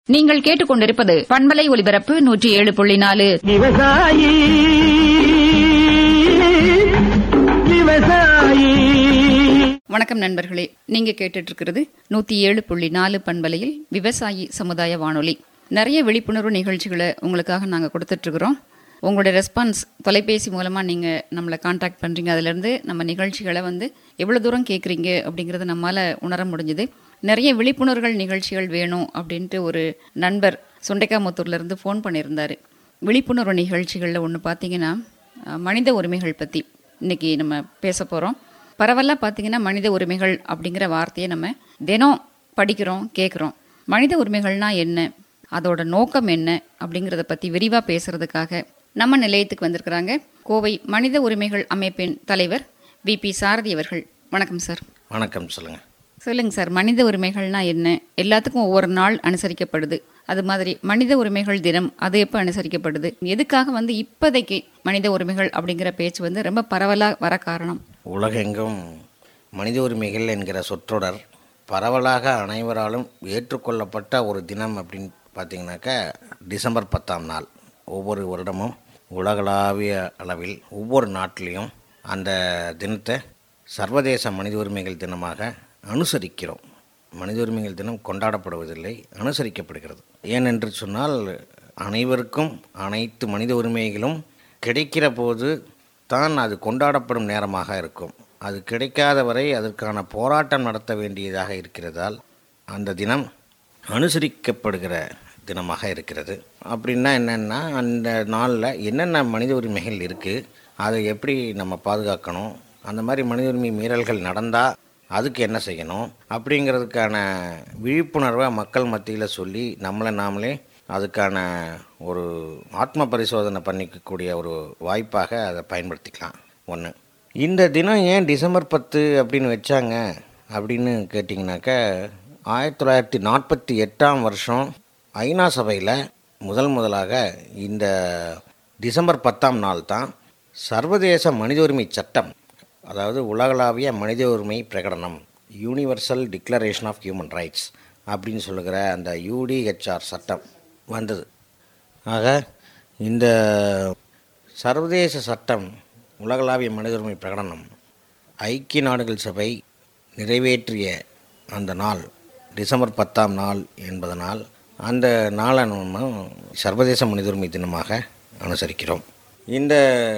நீங்கள் கேட்டுக்கொண்டிருப்பது பண்பலை ஒலிபரப்பு நூற்றி ஏழு புள்ளி நாலு விவசாயி விவசாயி வணக்கம் நண்பர்களே நீங்க கேட்டுட்டு இருக்கிறது நூத்தி ஏழு புள்ளி நாலு பண்பலையில் விவசாயி சமுதாய வானொலி நிறைய விழிப்புணர்வு நிகழ்ச்சிகளை உங்களுக்காக நாங்க கொடுத்துட்டு இருக்கிறோம் உங்களுடைய ரெஸ்பான்ஸ் தொலைபேசி மூலமா நீங்க நம்மளை காண்டாக்ட் பண்றீங்க அதுல இருந்து நம்ம நிகழ்ச்சிகளை வந்து எவ்வளவு தூரம் கேட்குறீங்க அப்படிங்கறத நம்மால உணர முடிஞ்சுது நிறைய விழிப்புணர்வுகள் நிகழ்ச்சிகள் வேணும் அப்படின்ட்டு ஒரு நண்பர் சுண்டைக்காமுத்தூர்ல இருந்து ஃபோன் பண்ணியிருந்தாரு விழிப்புணர்வு நிகழ்ச்சிகளில் ஒன்று பார்த்தீங்கன்னா அஹ், மனித உரிமைகள் பற்றி இன்னைக்கு நம்ம பேச போகிறோம் பரவலாக பார்த்தீங்கன்னா மனித உரிமைகள் அப்படிங்கிற வார்த்தையை நம்ம தினம் படிக்கிறோம் கேட்குறோம் மனித உரிமைகள்னா என்ன அதோட நோக்கம் என்ன அப்படிங்கிறத பற்றி விரிவாக பேசுறதுக்காக நம்ம நிலையத்துக்கு வந்திருக்கிறாங்க கோவை மனித உரிமைகள் அமைப்பின் தலைவர் வி பி சாரதி அவர்கள் வணக்கம் சார் வணக்கம் சொல்லுங்கள் சொல்லுங்க சார் மனித உரிமைகள்னா என்ன எல்லாத்துக்கும் ஒவ்வொரு நாள் அனுசரிக்கப்படுது அது மாதிரி மனித உரிமைகள் தினம் அது எப்போ அனுசரிக்கப்படுது எதுக்காக வந்து இப்போதைக்கு மனித உரிமைகள் அப்படிங்கிற பேச்சு வந்து ரொம்ப பரவலாக வர காரணம் உலகெங்கும் மனித உரிமைகள் என்கிற சொற்றொடர் பரவலாக அனைவராலும் ஏற்றுக்கொள்ளப்பட்ட ஒரு தினம் அப்படின்னு பார்த்தீங்கன்னாக்கா டிசம்பர் பத்தாம் நாள் ஒவ்வொரு வருடமும் உலகளாவிய அளவில் ஒவ்வொரு நாட்டிலையும் அந்த தினத்தை சர்வதேச மனித உரிமைகள் தினமாக அனுசரிக்கிறோம் மனித உரிமைகள் தினம் கொண்டாடப்படுவதில்லை அனுசரிக்கப்படுகிறது ஏனென்று சொன்னால் அனைவருக்கும் அனைத்து மனித உரிமைகளும் கிடைக்கிற போது தான் அது கொண்டாடப்படும் நேரமாக இருக்கும் அது கிடைக்காத வரை அதற்கான போராட்டம் நடத்த வேண்டியதாக இருக்கிறதால் அந்த தினம் அனுசரிக்கப்படுகிற தினமாக இருக்கிறது அப்படின்னா என்னென்னா அந்த நாளில் என்னென்ன மனித உரிமைகள் இருக்குது அதை எப்படி நம்ம பாதுகாக்கணும் அந்த மாதிரி மனித உரிமை மீறல்கள் நடந்தால் அதுக்கு என்ன செய்யணும் அப்படிங்கிறதுக்கான விழிப்புணர்வை மக்கள் மத்தியில் சொல்லி நம்மளை நாமளே அதுக்கான ஒரு ஆத்ம பரிசோதனை பண்ணிக்கக்கூடிய ஒரு வாய்ப்பாக அதை பயன்படுத்திக்கலாம் ஒன்று இந்த தினம் ஏன் டிசம்பர் பத்து அப்படின்னு வச்சாங்க அப்படின்னு கேட்டிங்கனாக்கா ஆயிரத்தி தொள்ளாயிரத்தி நாற்பத்தி எட்டாம் வருஷம் ஐநா சபையில் முதல் முதலாக இந்த டிசம்பர் பத்தாம் நாள் தான் சர்வதேச மனித உரிமை சட்டம் அதாவது உலகளாவிய மனித உரிமை பிரகடனம் universal declaration of human rights அப்படின்னு சொல்லுகிற அந்த யூடிஹெச்ஆர் சட்டம் வந்தது ஆக இந்த சர்வதேச சட்டம் உலகளாவிய மனித உரிமை பிரகடனம் ஐக்கிய நாடுகள் சபை நிறைவேற்றிய அந்த நாள் டிசம்பர் பத்தாம் நாள் என்பதனால் அந்த நாளை நம்ம சர்வதேச மனித உரிமை தினமாக அனுசரிக்கிறோம் இந்த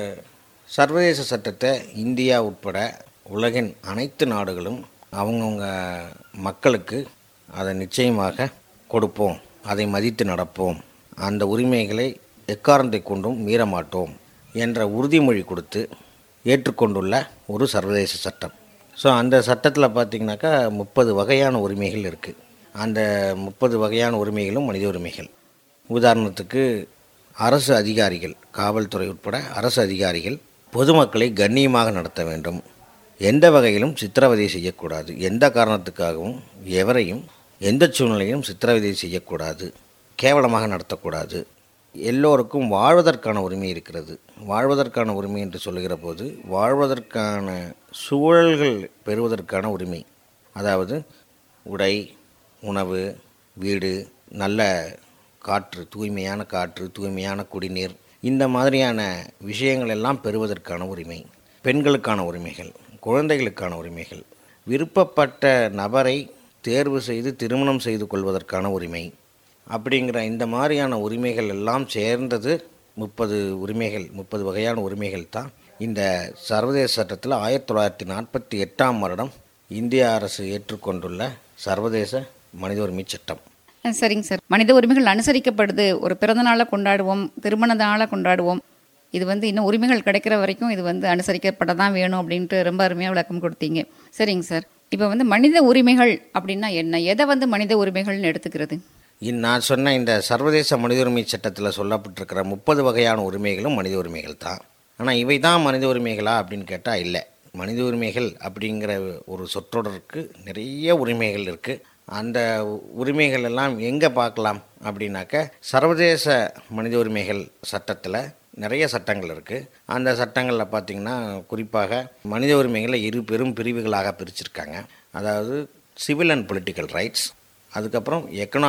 சர்வதேச சட்டத்தை இந்தியா உட்பட உலகின் அனைத்து நாடுகளும் அவங்கவுங்க மக்களுக்கு அதை நிச்சயமாக கொடுப்போம் அதை மதித்து நடப்போம் அந்த உரிமைகளை எக்காரணத்தை கொண்டும் மீற மாட்டோம் என்ற உறுதிமொழி கொடுத்து ஏற்றுக்கொண்டுள்ள ஒரு சர்வதேச சட்டம் ஸோ அந்த சட்டத்தில் பார்த்திங்கனாக்கா முப்பது வகையான உரிமைகள் இருக்குது அந்த முப்பது வகையான உரிமைகளும் மனித உரிமைகள் உதாரணத்துக்கு அரசு அதிகாரிகள் காவல்துறை உட்பட அரசு அதிகாரிகள் பொதுமக்களை கண்ணியமாக நடத்த வேண்டும் எந்த வகையிலும் சித்திரவதை செய்யக்கூடாது எந்த காரணத்துக்காகவும் எவரையும் எந்த சூழ்நிலையிலும் சித்திரவதை செய்யக்கூடாது கேவலமாக நடத்தக்கூடாது எல்லோருக்கும் வாழ்வதற்கான உரிமை இருக்கிறது வாழ்வதற்கான உரிமை என்று சொல்லுகிற போது வாழ்வதற்கான சூழல்கள் பெறுவதற்கான உரிமை அதாவது உடை உணவு வீடு நல்ல காற்று தூய்மையான காற்று தூய்மையான குடிநீர் இந்த மாதிரியான விஷயங்கள் எல்லாம் பெறுவதற்கான உரிமை பெண்களுக்கான உரிமைகள் குழந்தைகளுக்கான உரிமைகள் விருப்பப்பட்ட நபரை தேர்வு செய்து திருமணம் செய்து கொள்வதற்கான உரிமை அப்படிங்கிற இந்த மாதிரியான உரிமைகள் எல்லாம் சேர்ந்தது முப்பது உரிமைகள் முப்பது வகையான உரிமைகள் தான் இந்த சர்வதேச சட்டத்தில் ஆயிரத்தி தொள்ளாயிரத்தி நாற்பத்தி எட்டாம் வருடம் இந்திய அரசு ஏற்றுக்கொண்டுள்ள சர்வதேச மனித உரிமை சட்டம் அஹ் சரிங்க சார் மனித உரிமைகள் அனுசரிக்கப்படுது ஒரு பிறந்த நாளை கொண்டாடுவோம் திருமண நாளை கொண்டாடுவோம் இது வந்து இன்னும் உரிமைகள் கிடைக்கிற வரைக்கும் இது வந்து அனுசரிக்கப்பட தான் வேணும் அப்படின்ட்டு ரொம்ப அருமையாக விளக்கம் கொடுத்தீங்க சரிங்க சார் இப்போ வந்து மனித உரிமைகள் அப்படின்னா என்ன எதை வந்து மனித உரிமைகள்னு எடுத்துக்கிறது இந் நான் சொன்ன இந்த சர்வதேச மனித உரிமை சட்டத்தில் சொல்லப்பட்டிருக்கிற முப்பது வகையான உரிமைகளும் மனித உரிமைகள் தான் ஆனால் இவை தான் மனித உரிமைகளா அப்படின்னு கேட்டால் இல்லை மனித உரிமைகள் அப்படிங்கிற ஒரு சொற்றொடருக்கு நிறைய உரிமைகள் இருக்குது அந்த உரிமைகள் எல்லாம் எங்கே பார்க்கலாம் அப்படின்னாக்க சர்வதேச மனித உரிமைகள் சட்டத்தில் நிறைய சட்டங்கள் இருக்குது அந்த சட்டங்களில் பார்த்திங்கன்னா குறிப்பாக மனித உரிமைகளை இரு பெரும் பிரிவுகளாக பிரிச்சிருக்காங்க அதாவது சிவில் அண்ட் பொலிட்டிக்கல் ரைட்ஸ் அதுக்கப்புறம் economic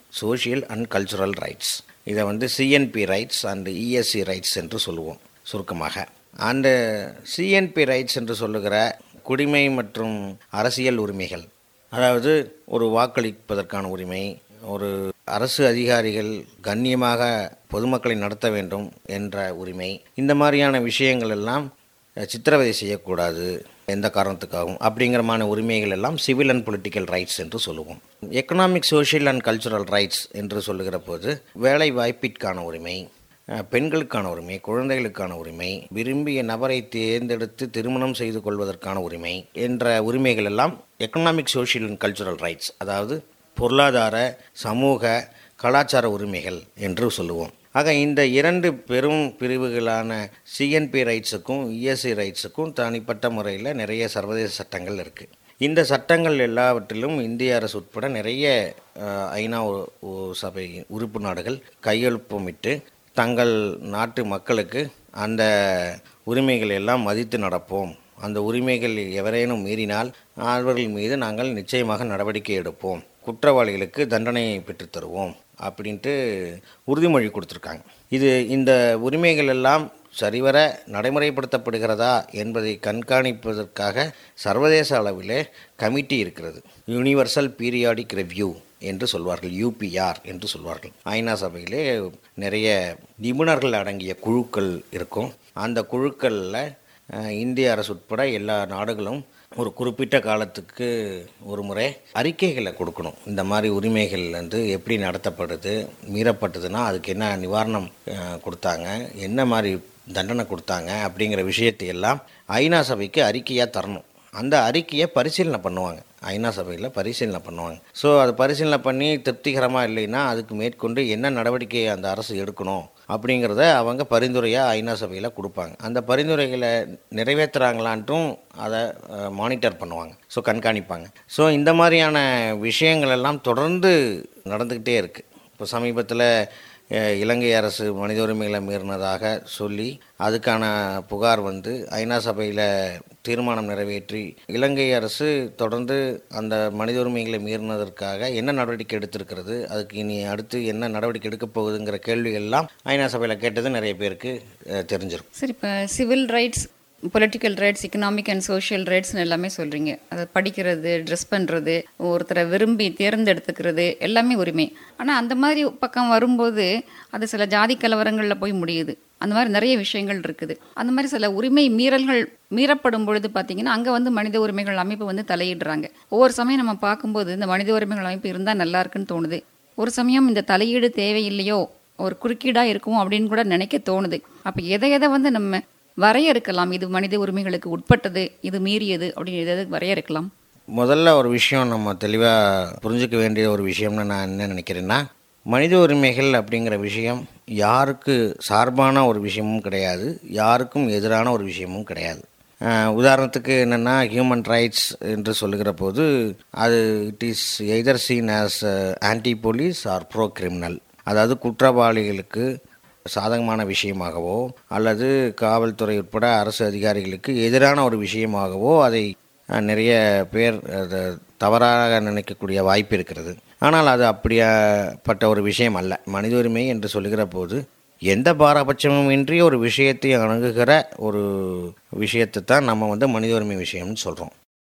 social and cultural rights இதை வந்து CNP rights and ESC rights என்று சொல்லுவோம் சுருக்கமாக அந்த சிஎன்பி ரைட்ஸ் என்று சொல்லுகிற குடிமை மற்றும் அரசியல் உரிமைகள் அதாவது ஒரு வாக்களிப்பதற்கான உரிமை ஒரு அரசு அதிகாரிகள் கண்ணியமாக பொதுமக்களை நடத்த வேண்டும் என்ற உரிமை இந்த மாதிரியான விஷயங்கள் எல்லாம் சித்திரவதை செய்யக்கூடாது எந்த காரணத்துக்காகவும் அப்படிங்கிறமான உரிமைகள் எல்லாம் சிவில் அண்ட் பொலிட்டிக்கல் ரைட்ஸ் என்று சொல்லுவோம் economic social and cultural rights என்று சொல்லுகிற போது வேலை வாய்ப்பிற்கான உரிமை அஹ், பெண்களுக்கான உரிமை குழந்தைகளுக்கான உரிமை விரும்பிய நபரை தேர்ந்தெடுத்து திருமணம் செய்து கொள்வதற்கான உரிமை என்ற உரிமைகள் எல்லாம் economic social and cultural rights அதாவது பொருளாதார சமூக கலாச்சார உரிமைகள் என்று சொல்லுவோம் ஆக இந்த இரண்டு பெரும் பிரிவுகளான சிஎன்பி ரைட்ஸுக்கும் இஎஸ்சி ரைட்ஸுக்கும் தனிப்பட்ட முறையில் நிறைய சர்வதேச சட்டங்கள் இருக்குது இந்த சட்டங்கள் எல்லாவற்றிலும் இந்திய அரசு உட்பட நிறைய அஹ், ஐநா ஒ- ஒ- சபை உறுப்பு நாடுகள் கையெழுப்பமிட்டு தங்கள் நாட்டு மக்களுக்கு அந்த உரிமைகள் எல்லாம் மதித்து நடப்போம் அந்த உரிமைகள் எவரேனும் மீறினால் அவர்கள் மீது நாங்கள் நிச்சயமாக நடவடிக்கை எடுப்போம் குற்றவாளிகளுக்கு தண்டனையை பெற்றுத் தருவோம் அப்படின்ட்டு உறுதிமொழி கொடுத்துருக்காங்க இது இந்த உரிமைகள் எல்லாம் சரிவர நடைமுறைப்படுத்தப்படுகிறதா என்பதை கண்காணிப்பதற்காக சர்வதேச அளவிலே கமிட்டி இருக்கிறது யூனிவர்சல் பீரியாடிக் ரெவ்யூ என்று சொல்வார்கள் யூபிஆர் என்று சொல்வார்கள் ஐநா சபையிலே நிறைய நிபுணர்கள் அடங்கிய குழுக்கள் இருக்கும் அந்த குழுக்களில் அஹ், இந்திய அரசு உட்பட எல்லா நாடுகளும் ஒரு குறிப்பிட்ட காலத்துக்கு ஒரு முறை அறிக்கைகளை கொடுக்கணும் இந்த மாதிரி உரிமைகள் வந்து எப்படி நடத்தப்படுது மீறப்பட்டதுன்னா அதுக்கு என்ன நிவாரணம் அஹ், கொடுத்தாங்க என்ன மாதிரி தண்டனை கொடுத்தாங்க அப்படிங்கிற விஷயத்தை எல்லாம் ஐநா சபைக்கு அறிக்கையாக தரணும் அந்த அறிக்கையை பரிசீலனை பண்ணுவாங்க ஐநா சபையில் பரிசீலனை பண்ணுவாங்க ஸோ அது பரிசீலனை பண்ணி திருப்திகரமாக இல்லைன்னா அதுக்கு மேற்கொண்டு என்ன நடவடிக்கை அந்த அரசு எடுக்கணும் அப்படிங்கிறத அவங்க பரிந்துரையாக ஐநா சபையில் கொடுப்பாங்க அந்த பரிந்துரைகளை நிறைவேற்றுறாங்களான்ட்டும் அதை மானிட்டர் பண்ணுவாங்க ஸோ கண்காணிப்பாங்க ஸோ இந்த மாதிரியான விஷயங்கள் எல்லாம் தொடர்ந்து நடந்துக்கிட்டே இருக்குது இப்போ சமீபத்தில் அஹ், இலங்கை அரசு மனித உரிமைகளை மீறினதாக சொல்லி அதுக்கான புகார் வந்து ஐநா சபையில் தீர்மானம் நிறைவேற்றி இலங்கை அரசு தொடர்ந்து அந்த மனித உரிமைகளை மீறினதற்காக என்ன நடவடிக்கை எடுத்திருக்கிறது அதுக்கு இனி அடுத்து என்ன நடவடிக்கை எடுக்கப் போகுதுங்கிற கேள்விகள் எல்லாம் ஐநா சபையில் கேட்டது நிறைய பேருக்கு அஹ், தெரிஞ்சிருக்கும் சரி இப்போ civil rights political rights economic and social ரைட்ஸ்னு எல்லாமே சொல்கிறீங்க அதை படிக்கிறது ட்ரெஸ் பண்ணுறது ஒருத்தரை விரும்பி தேர்ந்தெடுத்துக்கிறது எல்லாமே உரிமை ஆனால் அந்த மாதிரி பக்கம் வரும்போது அது சில ஜாதி கலவரங்களில் போய் முடியுது அந்த மாதிரி நிறைய விஷயங்கள் இருக்குது அந்த மாதிரி சில உரிமை மீறல்கள் மீறப்படும் பொழுது பார்த்தீங்கன்னா அங்கே வந்து மனித உரிமைகள் அமைப்பு வந்து தலையிடுறாங்க ஒவ்வொரு சமயம் நம்ம பார்க்கும்போது இந்த மனித உரிமைகள் அமைப்பு இருந்தால் நல்லா இருக்குன்னு தோணுது ஒரு சமயம் இந்த தலையீடு தேவையில்லையோ ஒரு குறுக்கீடாக இருக்கும் அப்படின்னு கூட நினைக்க தோணுது அப்போ எதை எதை வந்து நம்ம வரையறுக்கலாம் இது மனித உரிமைகளுக்கு உட்பட்டது இது மீறியது அப்படின்னு எதை எதை வரையறுக்கலாம் முதல்ல ஒரு விஷயம் நம்ம தெளிவாக புரிஞ்சுக்க வேண்டிய ஒரு விஷயம்னு நான் என்ன நினைக்கிறேன்னா மனித உரிமைகள் அப்படிங்கிற விஷயம் யாருக்கு சார்பான ஒரு விஷயமும் கிடையாது யாருக்கும் எதிரான ஒரு விஷயமும் கிடையாது அஹ், உதாரணத்துக்கு என்னென்னா ஹியூமன் ரைட்ஸ் என்று சொல்லுகிற போது அது it is either seen as anti police or pro criminal அதாவது குற்றவாளிகளுக்கு சாதகமான விஷயமாகவோ அல்லது காவல்துறை உட்பட அரசு அதிகாரிகளுக்கு எதிரான ஒரு விஷயமாகவோ அதை அஹ், நிறைய பேர் அதை தவறாக நினைக்கக்கூடிய வாய்ப்பு இருக்கிறது ஆனால் அது அப்படியாப்பட்ட ஒரு விஷயம் அல்ல மனித உரிமை என்று சொல்லுகிற போது எந்த பாரபட்சமும் இன்றி ஒரு விஷயத்தை அணுகுகிற ஒரு விஷயத்தை தான் நம்ம வந்து மனித உரிமை விஷயம்னு சொல்கிறோம்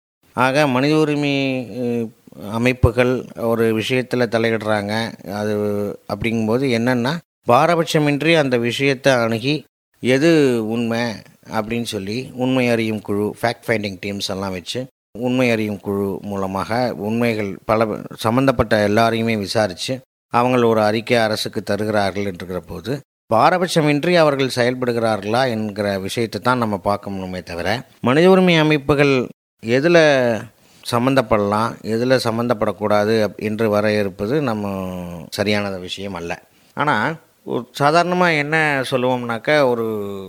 ஆக மனித உரிமை அஹ், அமைப்புகள் ஒரு விஷயத்தில் தலையிடுறாங்க அது அப்படிங்கும்போது என்னென்னா பாரபட்சமின்றி அந்த விஷயத்தை அணுகி எது உண்மை அப்படின்னு சொல்லி உண்மை அறியும் குழு ஃபேக்ட் ஃபைண்டிங் டீம்ஸ் எல்லாம் வச்சு உண்மை அறியும் குழு மூலமாக உண்மைகள் பல சம்மந்தப்பட்ட எல்லாரையுமே விசாரித்து அவங்கள் ஒரு அறிக்கை அரசுக்கு தருகிறார்கள் என்கிற போது பாரபட்சமின்றி அவர்கள் செயல்படுகிறார்களா என்கிற விஷயத்தை தான் நம்ம பார்க்கணுமே தவிர மனித உரிமை அமைப்புகள் எதில் சம்மந்தப்படலாம் எதில் சம்மந்தப்படக்கூடாது அப்- என்று வரையறுப்பது நம்ம சரியான விஷயம் அல்ல ஆனால் ஒரு சாதாரணமாக என்ன சொல்லுவோம்னாக்கா ஒரு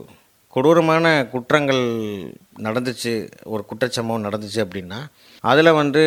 கொடூரமான குற்றங்கள் நடந்துச்சு ஒரு குற்றச்சம்பவம் நடந்துச்சு அப்படின்னா அதில் வந்து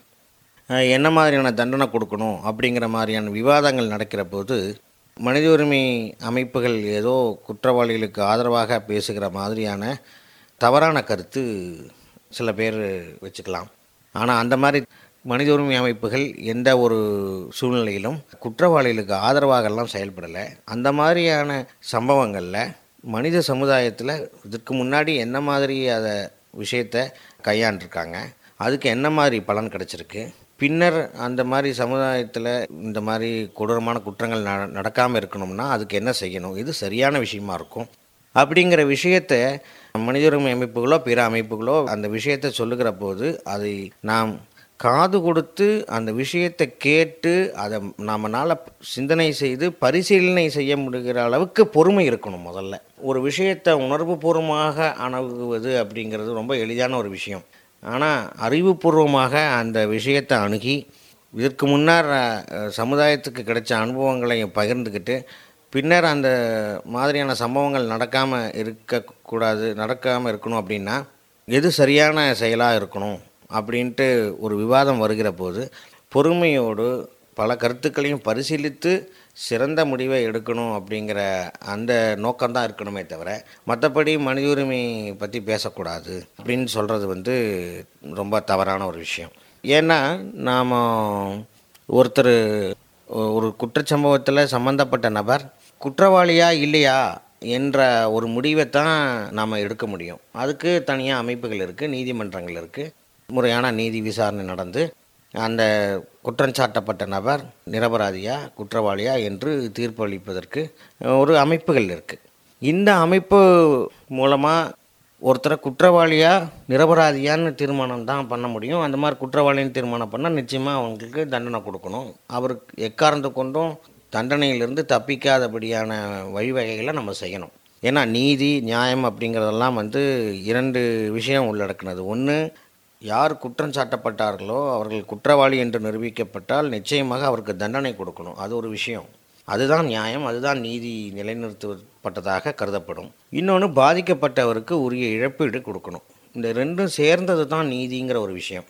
அஹ், என்ன மாதிரியான தண்டனை கொடுக்கணும் அப்படிங்கிற மாதிரியான விவாதங்கள் நடக்கிற போது மனித உரிமை அமைப்புகள் ஏதோ குற்றவாளிகளுக்கு ஆதரவாக பேசுகிற மாதிரியான தவறான கருத்து சில பேர் வச்சுக்கலாம் ஆனால் அந்த மாதிரி மனித உரிமை அமைப்புகள் எந்த ஒரு சூழ்நிலையிலும் குற்றவாளிகளுக்கு ஆதரவாகலாம் செயல்படலை அந்த மாதிரியான சம்பவங்களில் மனித சமுதாயத்தில் இதற்கு முன்னாடி என்ன மாதிரி அதை விஷயத்தை கையாண்டிருக்காங்க அதுக்கு என்ன மாதிரி பலன் கிடச்சிருக்கு பின்னர் அந்த மாதிரி சமுதாயத்தில் இந்த மாதிரி கொடூரமான குற்றங்கள் ந நடக்காமல் இருக்கணும்னா அதுக்கு என்ன செய்யணும் இது சரியான விஷயமா இருக்கும் அப்படிங்கிற விஷயத்தை மனித உரிமை அமைப்புகளோ பிற அமைப்புகளோ அந்த விஷயத்தை சொல்லுகிற போது அதை நாம் காது கொடுத்து அந்த விஷயத்தை கேட்டு அதை நம்மளால் சிந்தனை செய்து பரிசீலனை செய்ய முடிகிற அளவுக்கு பொறுமை இருக்கணும் முதல்ல ஒரு விஷயத்தை உணர்வுபூர்வமாக அணுகுவது அப்படிங்கிறது ரொம்ப எளிதான ஒரு விஷயம் ஆனால் அறிவுபூர்வமாக அந்த விஷயத்தை அணுகி இதற்கு முன்னர் அஹ், சமுதாயத்துக்கு கிடைச்ச அனுபவங்களை பகிர்ந்துக்கிட்டு பின்னர் அந்த மாதிரியான சம்பவங்கள் நடக்காமல் இருக்கக்கூடாது நடக்காமல் இருக்கணும் அப்படின்னா எது சரியான செயலாக இருக்கணும் அப்படின்ட்டு ஒரு விவாதம் வருகிற போது பொறுமையோடு பல கருத்துக்களையும் பரிசீலித்து சிறந்த முடிவை எடுக்கணும் அப்படிங்கிற அந்த நோக்கம்தான் இருக்கணுமே தவிர மற்றபடி மனித உரிமை பற்றி பேசக்கூடாது அப்படின்னு சொல்கிறது வந்து ரொம்ப தவறான ஒரு விஷயம் ஏன்னா நாம் ஒருத்தர் ஒரு குற்றச்சம்பவத்தில் சம்மந்தப்பட்ட நபர் குற்றவாளியா இல்லையா என்ற ஒரு முடிவை தான் நாம் எடுக்க முடியும் அதுக்கு தனியாக அமைப்புகள் இருக்குது நீதிமன்றங்கள் இருக்குது முறையான நீதி விசாரணை நடந்து அந்த குற்றம் சாட்டப்பட்ட நபர் நிரபராதியா குற்றவாளியா என்று தீர்ப்பு அளிப்பதற்கு ஒரு அமைப்புகள் இருக்குது இந்த அமைப்பு மூலமாக ஒருத்தரை குற்றவாளியா நிரபராதியான்னு தீர்மானம் தான் பண்ண முடியும் அந்த மாதிரி குற்றவாளின்னு தீர்மானம் பண்ணால் நிச்சயமாக அவங்களுக்கு தண்டனை கொடுக்கணும் அவருக்கு எக்காரணத்தை கொண்டும் தண்டனையிலிருந்து தப்பிக்காதபடியான வழிவகைகளை நம்ம செய்யணும் ஏன்னா நீதி நியாயம் அப்படிங்கிறதெல்லாம் வந்து இரண்டு விஷயம் உள்ளடக்கினது ஒன்று யார் குற்றம் சாட்டப்பட்டார்களோ அவர்கள் குற்றவாளி என்று நிரூபிக்கப்பட்டால் நிச்சயமாக அவருக்கு தண்டனை கொடுக்கணும் அது ஒரு விஷயம் அதுதான் நியாயம் அதுதான் நீதி நிலைநிறுத்தப்பட்டதாக கருதப்படும் இன்னொன்று பாதிக்கப்பட்டவருக்கு உரிய இழப்பீடு கொடுக்கணும் இந்த ரெண்டும் சேர்ந்தது தான் நீதிங்கிற ஒரு விஷயம்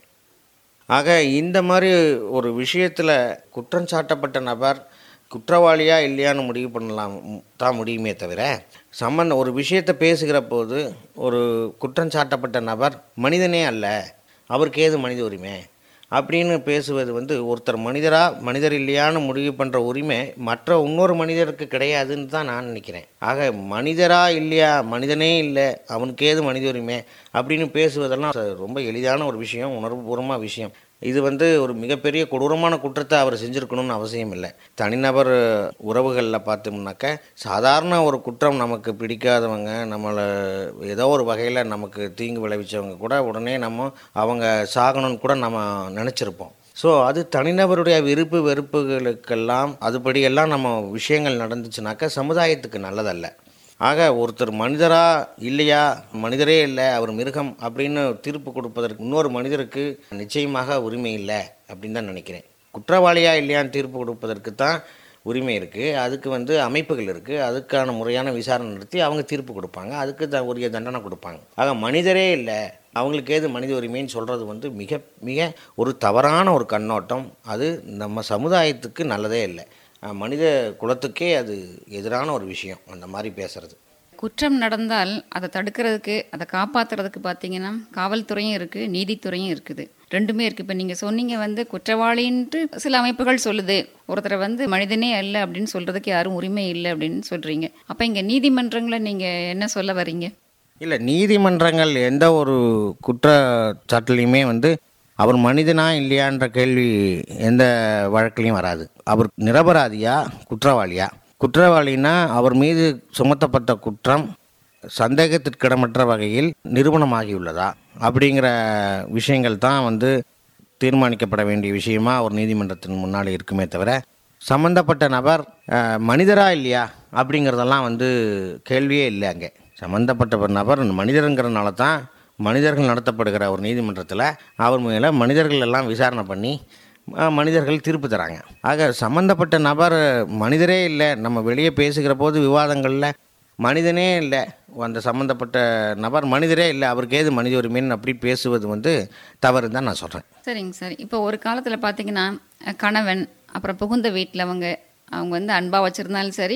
ஆக இந்த மாதிரி ஒரு விஷயத்தில் குற்றம் சாட்டப்பட்ட நபர் குற்றவாளியா இல்லையான்னு முடிவு பண்ணலாம் ம், தான் முடியுமே தவிர சம்மந்த ஒரு விஷயத்தை பேசுகிற போது ஒரு குற்றம் சாட்டப்பட்ட நபர் மனிதனே அல்ல அவருக்கு ஏது மனித உரிமை அப்படின்னு பேசுவது வந்து ஒருத்தர் மனிதரா மனிதர் இல்லையான்னு முடிவு பண்ணுற உரிமை மற்ற இன்னொரு மனிதருக்கு கிடையாதுன்னு தான் நான் நினைக்கிறேன் ஆக மனிதரா இல்லையா மனிதனே இல்லை அவனுக்கு ஏது மனித உரிமை அப்படின்னு பேசுவதெல்லாம் ச- ரொம்ப எளிதான ஒரு விஷயம் உணர்வுபூர்வமாக விஷயம் இது வந்து ஒரு மிகப்பெரிய கொடூரமான குற்றத்தை அவர் செஞ்சுருக்கணும்னு அவசியம் இல்லை தனிநபர் உறவுகளில் பார்த்தோம்னாக்க சாதாரண ஒரு குற்றம் நமக்கு பிடிக்காதவங்க நம்மளை ஏதோ ஒரு வகையில் நமக்கு தீங்கு விளைவிச்சவங்க கூட உடனே நம்ம அவங்க சாகணும்னு கூட நம்ம நினச்சிருப்போம் ஸோ அது தனிநபருடைய விருப்பு வெறுப்புகளுக்கெல்லாம் அதுபடியெல்லாம் நம்ம விஷயங்கள் நடந்துச்சுனாக்கா சமுதாயத்துக்கு நல்லதல்ல ஆக ஒருத்தர் மனிதரா இல்லையா மனிதரே இல்லை அவர் மிருகம் அப்படின்னு தீர்ப்பு கொடுப்பதற்கு இன்னொரு மனிதருக்கு நிச்சயமாக உரிமை இல்லை அப்படின்னு தான் நினைக்கிறேன் குற்றவாளியா இல்லையான்னு தீர்ப்பு கொடுப்பதற்கு தான் உரிமை இருக்குது அதுக்கு வந்து அமைப்புகள் இருக்குது அதுக்கான முறையான விசாரணை நடத்தி அவங்க தீர்ப்பு கொடுப்பாங்க அதுக்கு த உரிய தண்டனை கொடுப்பாங்க ஆக மனிதரே இல்லை அவங்களுக்கு ஏது மனித உரிமைன்னு சொல்கிறது வந்து மிக மிக ஒரு தவறான ஒரு கண்ணோட்டம் அது நம்ம சமுதாயத்துக்கு நல்லதே இல்லை அஹ் மனித குலத்துக்கே அது எதிரான ஒரு விஷயம் அந்த மாதிரி பேசுறது குற்றம் நடந்தால் அதை தடுக்கிறதுக்கு அதை காப்பாத்துறதுக்கு பார்த்தீங்கன்னா காவல்துறையும் இருக்குது நீதித்துறையும் இருக்குது ரெண்டுமே இருக்குது இப்போ நீங்கள் சொன்னீங்க வந்து குற்றவாளின்ட்டு சில அமைப்புகள் சொல்லுது ஒருத்தரை வந்து மனிதனே அல்ல அப்படின்னு சொல்கிறதுக்கு யாரும் உரிமை இல்லை அப்படின்னு சொல்கிறீங்க அப்போ இங்கே நீதிமன்றங்களை நீங்கள் என்ன சொல்ல வரீங்க இல்லை நீதிமன்றங்கள் எந்த ஒரு குற்றச்சாட்டுலையுமே வந்து அவர் மனிதனா இல்லையான்ற கேள்வி எந்த வழக்குலையும் வராது அவர் நிரபராதியா குற்றவாளியா குற்றவாளினா அவர் மீது சுமத்தப்பட்ட குற்றம் சந்தேகத்திற்கிடமற்ற வகையில் நிரூபணமாகியுள்ளதா அப்படிங்கிற விஷயங்கள் தான் வந்து தீர்மானிக்கப்பட வேண்டிய விஷயமா ஒரு நீதிமன்றத்தின் முன்னாடி இருக்குமே தவிர சம்பந்தப்பட்ட நபர் அஹ், மனிதரா இல்லையா அப்படிங்கிறதெல்லாம் வந்து கேள்வியே இல்லை அங்கே சம்பந்தப்பட்ட ஒரு நபர் மனிதருங்கிறனால தான் மனிதர்கள் நடத்தப்படுகிற ஒரு நீதிமன்றத்தில் அவர் மேலே மனிதர்கள் எல்லாம் விசாரணை பண்ணி அஹ், மனிதர்கள் தீர்ப்பு தராங்க ஆக சம்பந்தப்பட்ட நபர் மனிதரே இல்லை நம்ம வெளியே பேசுகிற போது விவாதங்களில் மனிதனே இல்லை அந்த சம்மந்தப்பட்ட நபர் மனிதரே இல்லை அவருக்கு ஏது மனித உரிமைன்னு அப்படி பேசுவது வந்து தவறு தான் நான் சொல்கிறேன் சரிங்க சார் இப்போ ஒரு காலத்தில் பார்த்தீங்கன்னா அஹ், கணவன் அப்புறம் புகுந்த வீட்டில் அவங்க அவங்க வந்து அன்பாக வச்சுருந்தாலும் சரி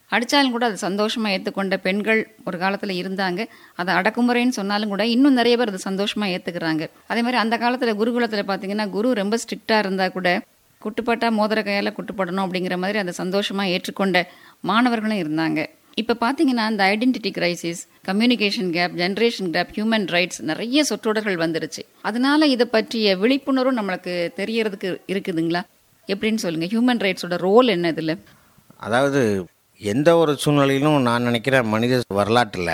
அடித்தாலும் கூட அது சந்தோஷமாக ஏற்றுக்கொண்ட பெண்கள் ஒரு காலத்தில் இருந்தாங்க அதை அடக்குமுறைன்னு சொன்னாலும் கூட இன்னும் நிறைய பேர் அதை சந்தோஷமாக ஏற்றுக்கிறாங்க அதே மாதிரி அந்த காலத்தில் குருகுலத்தில் பார்த்தீங்கன்னா குரு ரொம்ப ஸ்ட்ரிக்டாக இருந்தால் கூட குட்டுப்பட்டா மோதிர கையால் குட்டுப்படணும் அப்படிங்கிற மாதிரி அதை சந்தோஷமாக ஏற்றுக்கொண்ட மாணவர்களும் இருந்தாங்க இப்போ பார்த்தீங்கன்னா இந்த identity crisis communication gap generation gap human rights நிறைய சொற்றொடர்கள் வந்துருச்சு அதனால இதை பற்றிய விழிப்புணர்வும் நம்மளுக்கு தெரியறதுக்கு இருக்குதுங்களா எப்படின்னு சொல்லுங்கள் ஹியூமன் ரைட்ஸோட ரோல் என்ன இதில் அதாவது எந்த ஒரு சூழ்நிலையிலும் நான் நினைக்கிறேன் மனித வரலாற்றில்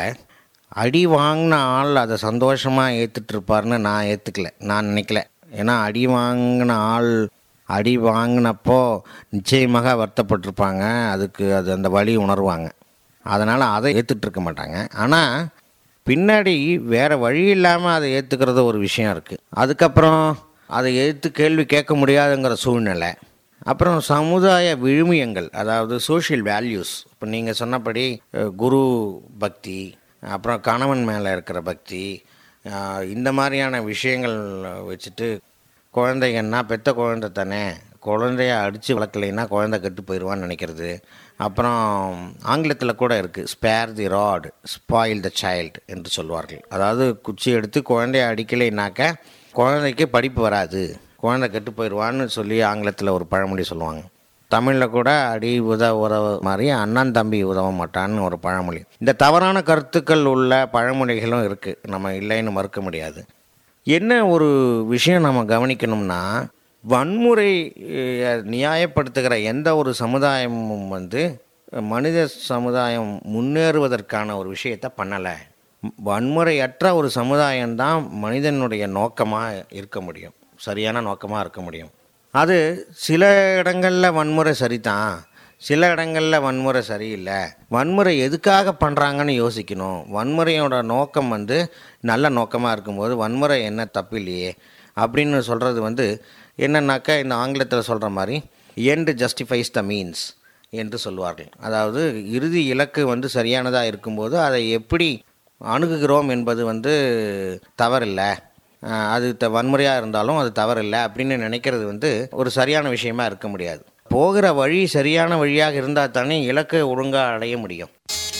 அடி வாங்கின ஆள் அதை சந்தோஷமாக ஏற்றுட்டு இருப்பார்னு நான் ஏற்றுக்கல நான் நினைக்கல ஏன்னா அடி வாங்கின ஆள் அடி வாங்கினப்போ நிச்சயமாக வருத்தப்பட்டிருப்பாங்க அதுக்கு அது அந்த வழி உணர்வாங்க அதனால் அதை ஏற்றுட்டு இருக்க மாட்டாங்க ஆனால் பின்னாடி வேறு வழி இல்லாமல் அதை ஏற்றுக்கிறது ஒரு விஷயம் இருக்குது அதுக்கப்புறம் அதை எதிர்த்து கேள்வி கேட்க முடியாதுங்கிற சூழ்நிலை அப்புறம் சமுதாய விழுமியங்கள் அதாவது சோஷியல் வேல்யூஸ் இப்போ நீங்கள் சொன்னபடி அஹ், குரு பக்தி அப்புறம் கணவன் மேலே இருக்கிற பக்தி அஹ், இந்த மாதிரியான விஷயங்கள் வச்சுட்டு குழந்தைங்கன்னா பெத்த குழந்தை தானே குழந்தைய அடித்து வளர்க்கலைன்னா குழந்தை கெட்டு போயிடுவான்னு நினைக்கிறது அப்புறம் ஆங்கிலத்தில் கூட இருக்குது spare the rod spoil the child என்று சொல்வார்கள் அதாவது குச்சி எடுத்து குழந்தைய அடிக்கலைனாக்க குழந்தைக்கு படிப்பு வராது குழந்தை கெட்டு போயிடுவான்னு சொல்லி ஆங்கிலத்தில் ஒரு பழமொழி சொல்லுவாங்க தமிழில் கூட அடி உத உதவ மாதிரி அண்ணன் தம்பி உதவ மாட்டான்னு ஒரு பழமொழி இந்த தவறான கருத்துக்கள் உள்ள பழமொழிகளும் இருக்குது நம்ம இல்லைன்னு மறுக்க முடியாது என்ன ஒரு விஷயம் நம்ம கவனிக்கணும்னா வன்முறை அஹ், நியாயப்படுத்துகிற எந்த ஒரு சமுதாயமும் வந்து மனித சமுதாயம் முன்னேறுவதற்கான ஒரு விஷயத்தை பண்ணலை வன்முறையற்ற ஒரு சமுதாயம்தான் மனிதனுடைய நோக்கமாக இருக்க முடியும் சரியான நோக்கமாக இருக்க முடியும் அது சில இடங்களில் வன்முறை சரிதான் சில இடங்களில் வன்முறை சரியில்லை வன்முறை எதுக்காக பண்ணுறாங்கன்னு யோசிக்கணும் வன்முறையோட நோக்கம் வந்து நல்ல நோக்கமாக இருக்கும்போது வன்முறை என்ன தப்பு இல்லையே அப்படின்னு சொல்கிறது வந்து என்னன்னாக்கா இந்த ஆங்கிலத்தில் சொல்கிற மாதிரி எண்டு ஜஸ்டிஃபைஸ் த மீன்ஸ் என்று சொல்வார்கள் அதாவது இறுதி இலக்கு வந்து சரியானதாக இருக்கும்போது அதை எப்படி அணுகுகிறோம் என்பது வந்து தவறில்லை அஹ் அது த வன்முறையாக இருந்தாலும் அது தவறில்லை அப்படின்னு நினைக்கிறது வந்து ஒரு சரியான விஷயமா இருக்க முடியாது போகிற வழி சரியான வழியாக இருந்தால் தானே இலக்கை ஒழுங்காக அடைய முடியும்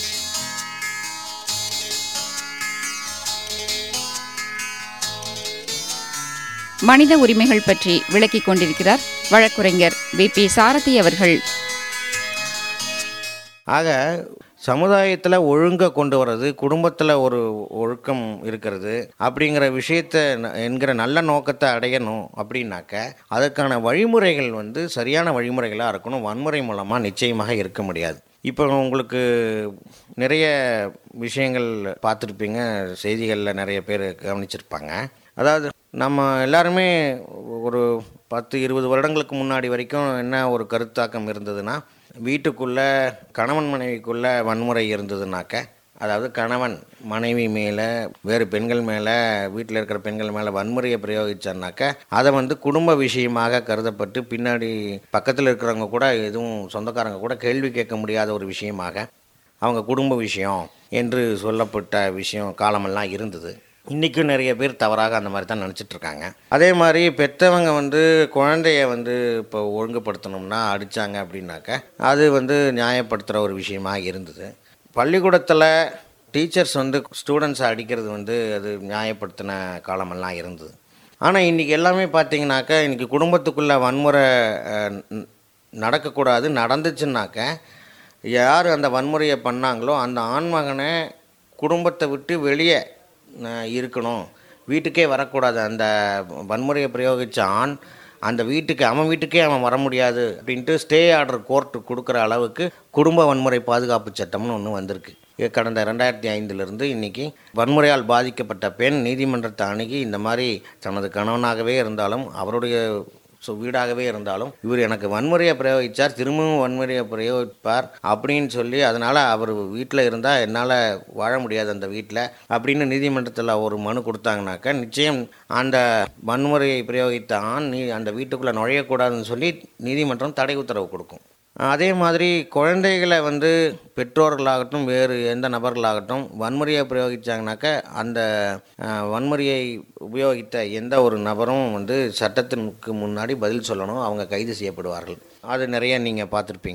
மனித உரிமைகள் பற்றி விளக்கிக் கொண்டிருக்கிறார் வழக்குரைஞர் வி பி சாரதி அவர்கள் ஆக சமுதாயத்தில் ஒழுங்கை கொண்டு வர்றது குடும்பத்தில் ஒரு ஒழுக்கம் இருக்கிறது அப்படிங்கிற விஷயத்த ந- என்கிற நல்ல நோக்கத்தை அடையணும் அப்படின்னாக்க அதுக்கான வழிமுறைகள் வந்து சரியான வழிமுறைகளாக இருக்கணும் வன்முறை மூலமாக நிச்சயமாக இருக்க முடியாது இப்போ உங்களுக்கு நிறைய விஷயங்கள் பார்த்துருப்பீங்க செய்திகளில் நிறைய பேர் கவனிச்சிருப்பாங்க அதாவது நம்ம எல்லாருமே ஒரு பத்து இருபது வருடங்களுக்கு முன்னாடி வரைக்கும் என்ன ஒரு கருத்தாக்கம் இருந்ததுன்னா வீட்டுக்குள்ளே கணவன் மனைவிக்குள்ளே வன்முறை இருந்ததுனாக்க அதாவது கணவன் மனைவி மேலே வேறு பெண்கள் மேலே வீட்டில் இருக்கிற பெண்கள் மேலே வன்முறையை பிரயோகிச்சானாக்க அதை வந்து குடும்ப விஷயமாக கருதப்பட்டு பின்னாடி பக்கத்தில் இருக்கிறவங்க கூட எதுவும் சொந்தக்காரங்க கூட கேள்வி கேட்க முடியாத ஒரு விஷயமாக அவங்க குடும்ப விஷயம் என்று சொல்லப்பட்ட விஷயம் காலமெல்லாம் இருந்தது இன்றைக்கும் நிறைய பேர் தவறாக அந்த மாதிரி தான் நினச்சிட்டு இருக்காங்க அதே மாதிரி பெற்றவங்க வந்து குழந்தைய வந்து இப்போ ஒழுங்குபடுத்தணும்னா அடித்தாங்க அப்படின்னாக்க அது வந்து நியாயப்படுத்துகிற ஒரு விஷயமா இருந்தது பள்ளிக்கூடத்தில் டீச்சர்ஸ் வந்து ஸ்டூடெண்ட்ஸை அடிக்கிறது வந்து அது நியாயப்படுத்தின காலமெல்லாம் இருந்தது ஆனால் இன்றைக்கி எல்லாமே பார்த்தீங்கன்னாக்கா இன்றைக்கி குடும்பத்துக்குள்ளே வன்முறை அஹ், ந- நடக்கக்கூடாது நடந்துச்சுன்னாக்க யார் அந்த வன்முறையை பண்ணாங்களோ அந்த ஆண்மகனை குடும்பத்தை விட்டு வெளியே அஹ், இருக்கணும் வீட்டுக்கே வரக்கூடாது அந்த வன்முறையை பிரயோகித்த ஆண் அந்த வீட்டுக்கு அவன் வீட்டுக்கே அவன் வர முடியாது அப்படின்ட்டு ஸ்டே ஆர்டர் கோர்ட்டு கொடுக்குற அளவுக்கு குடும்ப வன்முறை பாதுகாப்பு சட்டம்னு ஒன்று வந்திருக்கு இது கடந்த ரெண்டாயிரத்தி ஐந்திலிருந்து இன்னைக்கு வன்முறையால் பாதிக்கப்பட்ட பெண் நீதிமன்றத்தை அணுகி இந்த மாதிரி தனது கணவனாகவே இருந்தாலும் அவருடைய ஸோ வீடாகவே இருந்தாலும் இவர் எனக்கு வன்முறையை பிரயோகித்தார் திரும்பவும் வன்முறையை பிரயோகிப்பார் அப்படின்னு சொல்லி அதனால் அவர் வீட்டில் இருந்தால் என்னால் வாழ முடியாது அந்த வீட்டில் அப்படின்னு நீதிமன்றத்தில் ஒரு மனு கொடுத்தாங்கனாக்கா நிச்சயம் அந்த வன்முறையை பிரயோகித்த ஆண் நீ அந்த வீட்டுக்குள்ளே நுழையக்கூடாதுன்னு சொல்லி நீதிமன்றம் தடை உத்தரவு கொடுக்கும் அதே மாதிரி குழந்தைகளை வந்து பெற்றோர்களாகட்டும் வேறு எந்த நபர்களாகட்டும் வன்முறையை பிரயோகித்தாங்கனாக்க அந்த அஹ், வன்முறையை உபயோகித்த எந்த ஒரு நபரும் வந்து சட்டத்திற்கு முன்னாடி பதில் சொல்லணும் அவங்க கைது செய்யப்படுவார்கள் அது நிறைய நீங்கள் பார்த்துருப்பீங்க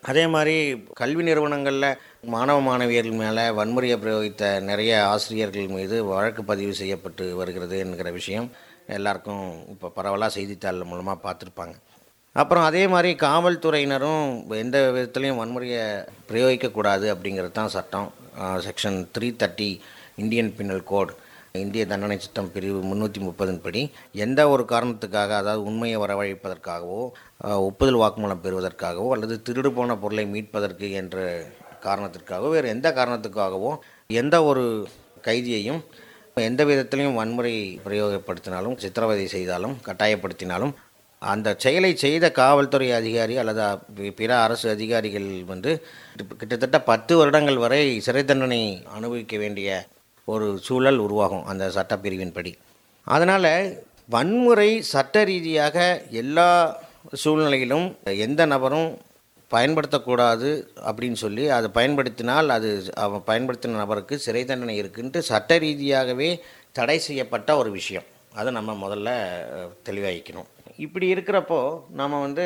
அதே மாதிரி கல்வி நிறுவனங்களில் மாணவ மாணவியர்கள் மேலே வன்முறையை பிரயோகித்த நிறைய ஆசிரியர்கள் மீது வழக்கு பதிவு செய்யப்பட்டு வருகிறது என்கிற விஷயம் எல்லாருக்கும் இப்போ பரவலாக செய்தித்தாள் மூலமாக பார்த்துருப்பாங்க அப்புறம் அதே மாதிரி காவல்துறையினரும் எந்த விதத்துலையும் வன்முறையை பிரயோகிக்கக்கூடாது அப்படிங்கிறது தான் சட்டம் section three thirty Indian penal code இந்திய தண்டனை சட்டம் பிரிவு முந்நூற்றி முப்பதின் படி எந்த ஒரு காரணத்துக்காக அதாவது உண்மையை வரவழைப்பதற்காகவோ அஹ், ஒப்புதல் வாக்குமூலம் பெறுவதற்காகவோ அல்லது திருடு போன பொருளை மீட்பதற்கு என்ற காரணத்திற்காகவோ வேறு எந்த காரணத்துக்காகவோ எந்த ஒரு கைதியையும் எந்த விதத்திலையும் வன்முறை பிரயோகப்படுத்தினாலும் சித்திரவதை செய்தாலும் கட்டாயப்படுத்தினாலும் அந்த செயலை செய்த காவல்துறை அதிகாரி அல்லது பி- பிற அரசு அதிகாரிகள் வந்து கிட்டத்தட்ட பத்து வருடங்கள் வரை சிறை தண்டனை அனுபவிக்க வேண்டிய ஒரு சூழல் உருவாகும் அந்த சட்டப்பிரிவின்படி அதனால் வன்முறை சட்ட ரீதியாக எல்லா சூழ்நிலையிலும் எந்த நபரும் பயன்படுத்தக்கூடாது அப்படின்னு சொல்லி அதை பயன்படுத்தினால் அது அவன் பயன்படுத்தின நபருக்கு சிறை தண்டனை இருக்குன்ட்டு சட்ட ரீதியாகவே தடை செய்யப்பட்ட ஒரு விஷயம் அதை நம்ம முதல்ல அஹ், தெளிவாகிக்கணும் இப்படி இருக்கிறப்போ நம்ம வந்து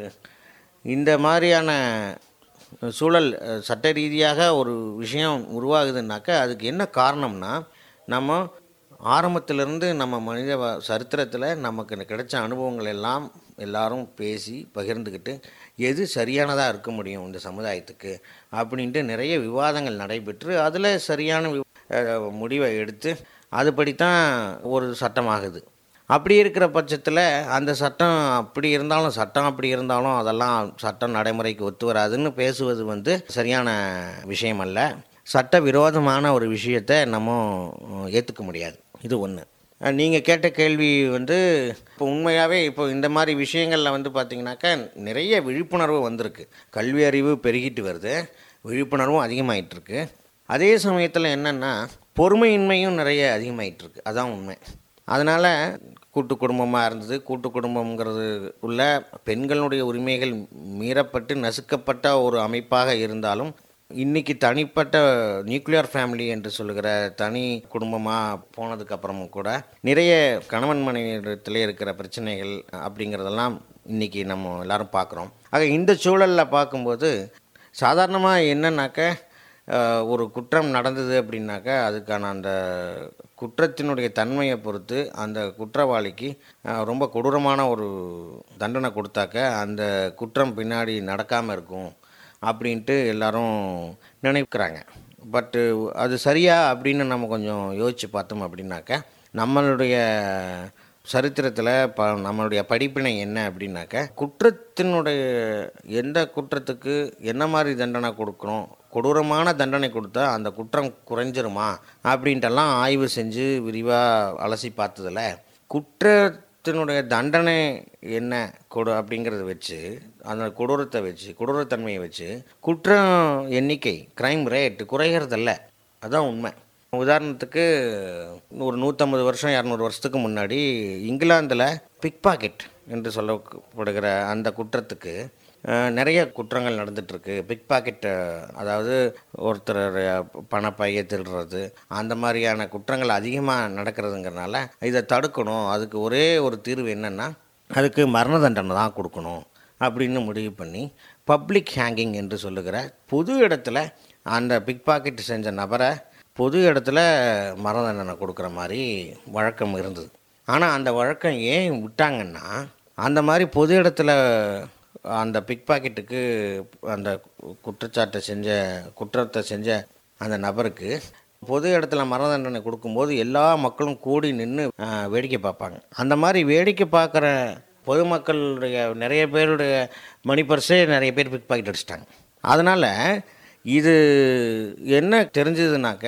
இந்த மாதிரியான சூழல் அஹ், சட்ட ரீதியாக ஒரு விஷயம் உருவாகுதுன்னாக்கா அதுக்கு என்ன காரணம்னா நம்ம ஆரம்பத்திலிருந்து நம்ம மனித வ- சரித்திரத்தில் நமக்கு கிடைச்ச அனுபவங்கள் எல்லாம் எல்லாரும் பேசி பகிர்ந்துக்கிட்டு எது சரியானதாக இருக்க முடியும் இந்த சமுதாயத்துக்கு அப்படின்ட்டு நிறைய விவாதங்கள் நடைபெற்று அதில் சரியான வி- அஹ், முடிவை எடுத்து அதுபடி தான் ஒரு சட்டமாகுது அப்படி இருக்கிற பட்சத்தில் அந்த சட்டம் அப்படி இருந்தாலும் சட்டம் அப்படி இருந்தாலும் அதெல்லாம் சட்டம் நடைமுறைக்கு ஒத்து வராதுன்னு பேசுவது வந்து சரியான விஷயம் அல்ல சட்ட விரோதமான ஒரு விஷயத்தை நம்ம ஏற்றுக்க முடியாது இது ஒன்று நீங்கள் கேட்ட கேள்வி வந்து இப்போ உண்மையாகவே இப்போ இந்த மாதிரி விஷயங்களில் வந்து பார்த்திங்கனாக்கா நிறைய விழிப்புணர்வு வந்திருக்கு கல்வி அறிவு பெருகிட்டு வருது விழிப்புணர்வும் அதிகமாயிட்டு இருக்கு அதே சமயத்தில் என்னென்னா பொறுமையின்மையும் நிறைய அதிகமாயிட்டு இருக்கு அதான் உண்மை அதனால் கூட்டு குடும்பமாக இருந்தது கூட்டு குடும்பங்கிறது உள்ள பெண்களுடைய உரிமைகள் மீறப்பட்டு நசுக்கப்பட்ட ஒரு அமைப்பாக இருந்தாலும் இன்னைக்கு தனிப்பட்ட நியூக்ளியர் ஃபேமிலி என்று சொல்லுகிற தனி குடும்பமாக போனதுக்கு அப்புறமும் கூட நிறைய கணவன் மனைவியிடத்தில் இருக்கிற பிரச்சனைகள் அப்படிங்கிறதெல்லாம் இன்னைக்கு நம்ம எல்லாரும் பார்க்குறோம் ஆக இந்த சூழலில் பார்க்கும்போது சாதாரணமாக என்னன்னாக்க அஹ், ஒரு குற்றம் நடந்தது அப்படின்னாக்கா அதுக்கான அந்த குற்றத்தினுடைய தன்மையை பொறுத்து அந்த குற்றவாளிக்கு அஹ், ரொம்ப கொடூரமான ஒரு தண்டனை கொடுத்தாக்க அந்த குற்றம் பின்னாடி நடக்காமல் இருக்கும் அப்படின்ட்டு எல்லாரும் நினைக்கிறாங்க பட்டு அது சரியா அப்படின்னு நம்ம கொஞ்சம் யோசித்து பார்த்தோம் அப்படின்னாக்க நம்மளுடைய சரித்திரத்தில் ப நம்மளுடைய படிப்பினை என்ன அப்படின்னாக்க குற்றத்தினுடைய எந்த குற்றத்துக்கு என்ன மாதிரி தண்டனை கொடுக்கணும் கொடூரமான தண்டனை கொடுத்தா அந்த குற்றம் குறைஞ்சிருமா அப்படின்ட்டெல்லாம் ஆய்வு செஞ்சு விரிவாக அலசி பார்த்ததில் குற்றத்தினுடைய தண்டனை என்ன கொடு அப்படிங்கிறத வச்சு அந்த கொடூரத்தை வச்சு கொடூரத்தன்மையை வச்சு குற்றம் எண்ணிக்கை கிரைம் ரேட் குறைகிறதில்ல அதான் உண்மை உதாரணத்துக்கு ஒரு நூற்றம்பது வருஷம் இரநூறு வருஷத்துக்கு முன்னாடி இங்கிலாந்தில் பிக் பாக்கெட் என்று சொல்லப்படுகிற அந்த குற்றத்துக்கு அஹ், நிறைய குற்றங்கள் நடந்துகிட்ருக்கு பிக் பாக்கெட் அதாவது ஒருத்தர் பணப்பையை திருடுறது அந்த மாதிரியான குற்றங்கள் அதிகமாக நடக்கிறதுங்கிறனால இதை தடுக்கணும் அதுக்கு ஒரே ஒரு தீர்வு என்னென்னா அதுக்கு மரண தண்டனை தான் கொடுக்கணும் அப்படின்னு முடிவு பண்ணி பப்ளிக் ஹேங்கிங் என்று சொல்லுகிற பொது இடத்துல அந்த பிக் பாக்கெட் செஞ்ச நபரை பொது இடத்துல மரண தண்டனை கொடுக்குற மாதிரி வழக்கம் இருந்தது ஆனால் அந்த வழக்கம் ஏன் விட்டாங்கன்னா அந்த மாதிரி பொது இடத்துல அந்த பிக் பாக்கெட்டுக்கு அந்த குற்றச்சாட்டை செஞ்ச குற்றத்தை செஞ்ச அந்த நபருக்கு பொது இடத்துல மரண தண்டனை கொடுக்கும்போது எல்லா மக்களும் கூடி நின்று வேடிக்கை பார்ப்பாங்க அந்த மாதிரி வேடிக்கை பார்க்குற பொதுமக்களுடைய நிறைய பேருடைய மணி பர்ஸே நிறைய பேர் பிக் பாக்கெட் அடிச்சிட்டாங்க அதனால் இது என்ன தெரிஞ்சதுனாக்க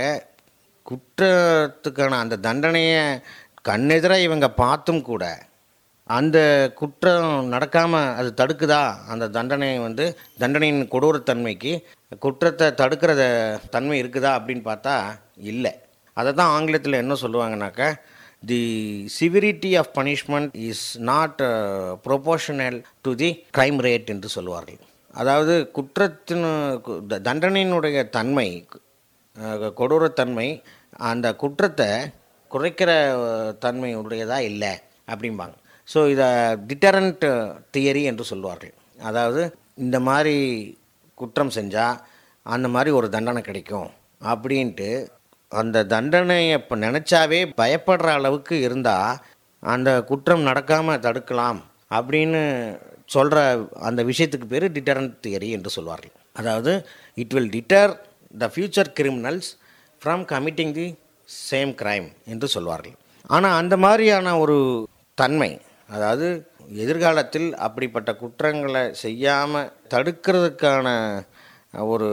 குற்றத்துக்கான அந்த தண்டனையை கண்ணெதிராக இவங்க பார்த்தும் கூட அந்த குற்றம் நடக்காமல் அது தடுக்குதா அந்த தண்டனை வந்து தண்டனையின் கொடூரத்தன்மைக்கு குற்றத்தை தடுக்கிற தன்மை இருக்குதா அப்படின்னு பார்த்தா இல்லை அதை தான் ஆங்கிலத்தில் என்ன சொல்லுவாங்கனாக்கா the severity of punishment is not proportional to the crime rate என்று சொல்லுவார்கள் அதாவது குற்றத்தின் கு- த- தண்டனையினுடைய தன்மை அஹ், கொடூரத்தன்மை அந்த குற்றத்தை குறைக்கிற அஹ், தன்மை உடையதா இல்லை அப்படிம்பாங்க ஸோ இதை டிட்டரண்ட் தியரி என்று சொல்லுவார்கள் அதாவது இந்த மாதிரி குற்றம் செஞ்சால் அந்த மாதிரி ஒரு தண்டனை கிடைக்கும் அப்படின்ட்டு அந்த தண்டனையை இப்போ நினச்சாவே பயப்படுற அளவுக்கு இருந்தால் அந்த குற்றம் நடக்காமல் தடுக்கலாம் அப்படின்னு சொல்கிற அந்த விஷயத்துக்கு பேர் டிட்டரண்ட் தியரி என்று சொல்வார்கள் அதாவது it will deter the future criminals from committing the same crime என்று சொல்வார்கள் ஆனால் அந்த மாதிரியான ஒரு தன்மை அதாவது எதிர்காலத்தில் அப்படிப்பட்ட குற்றங்களை செய்யாமல் தடுக்கிறதுக்கான ஒரு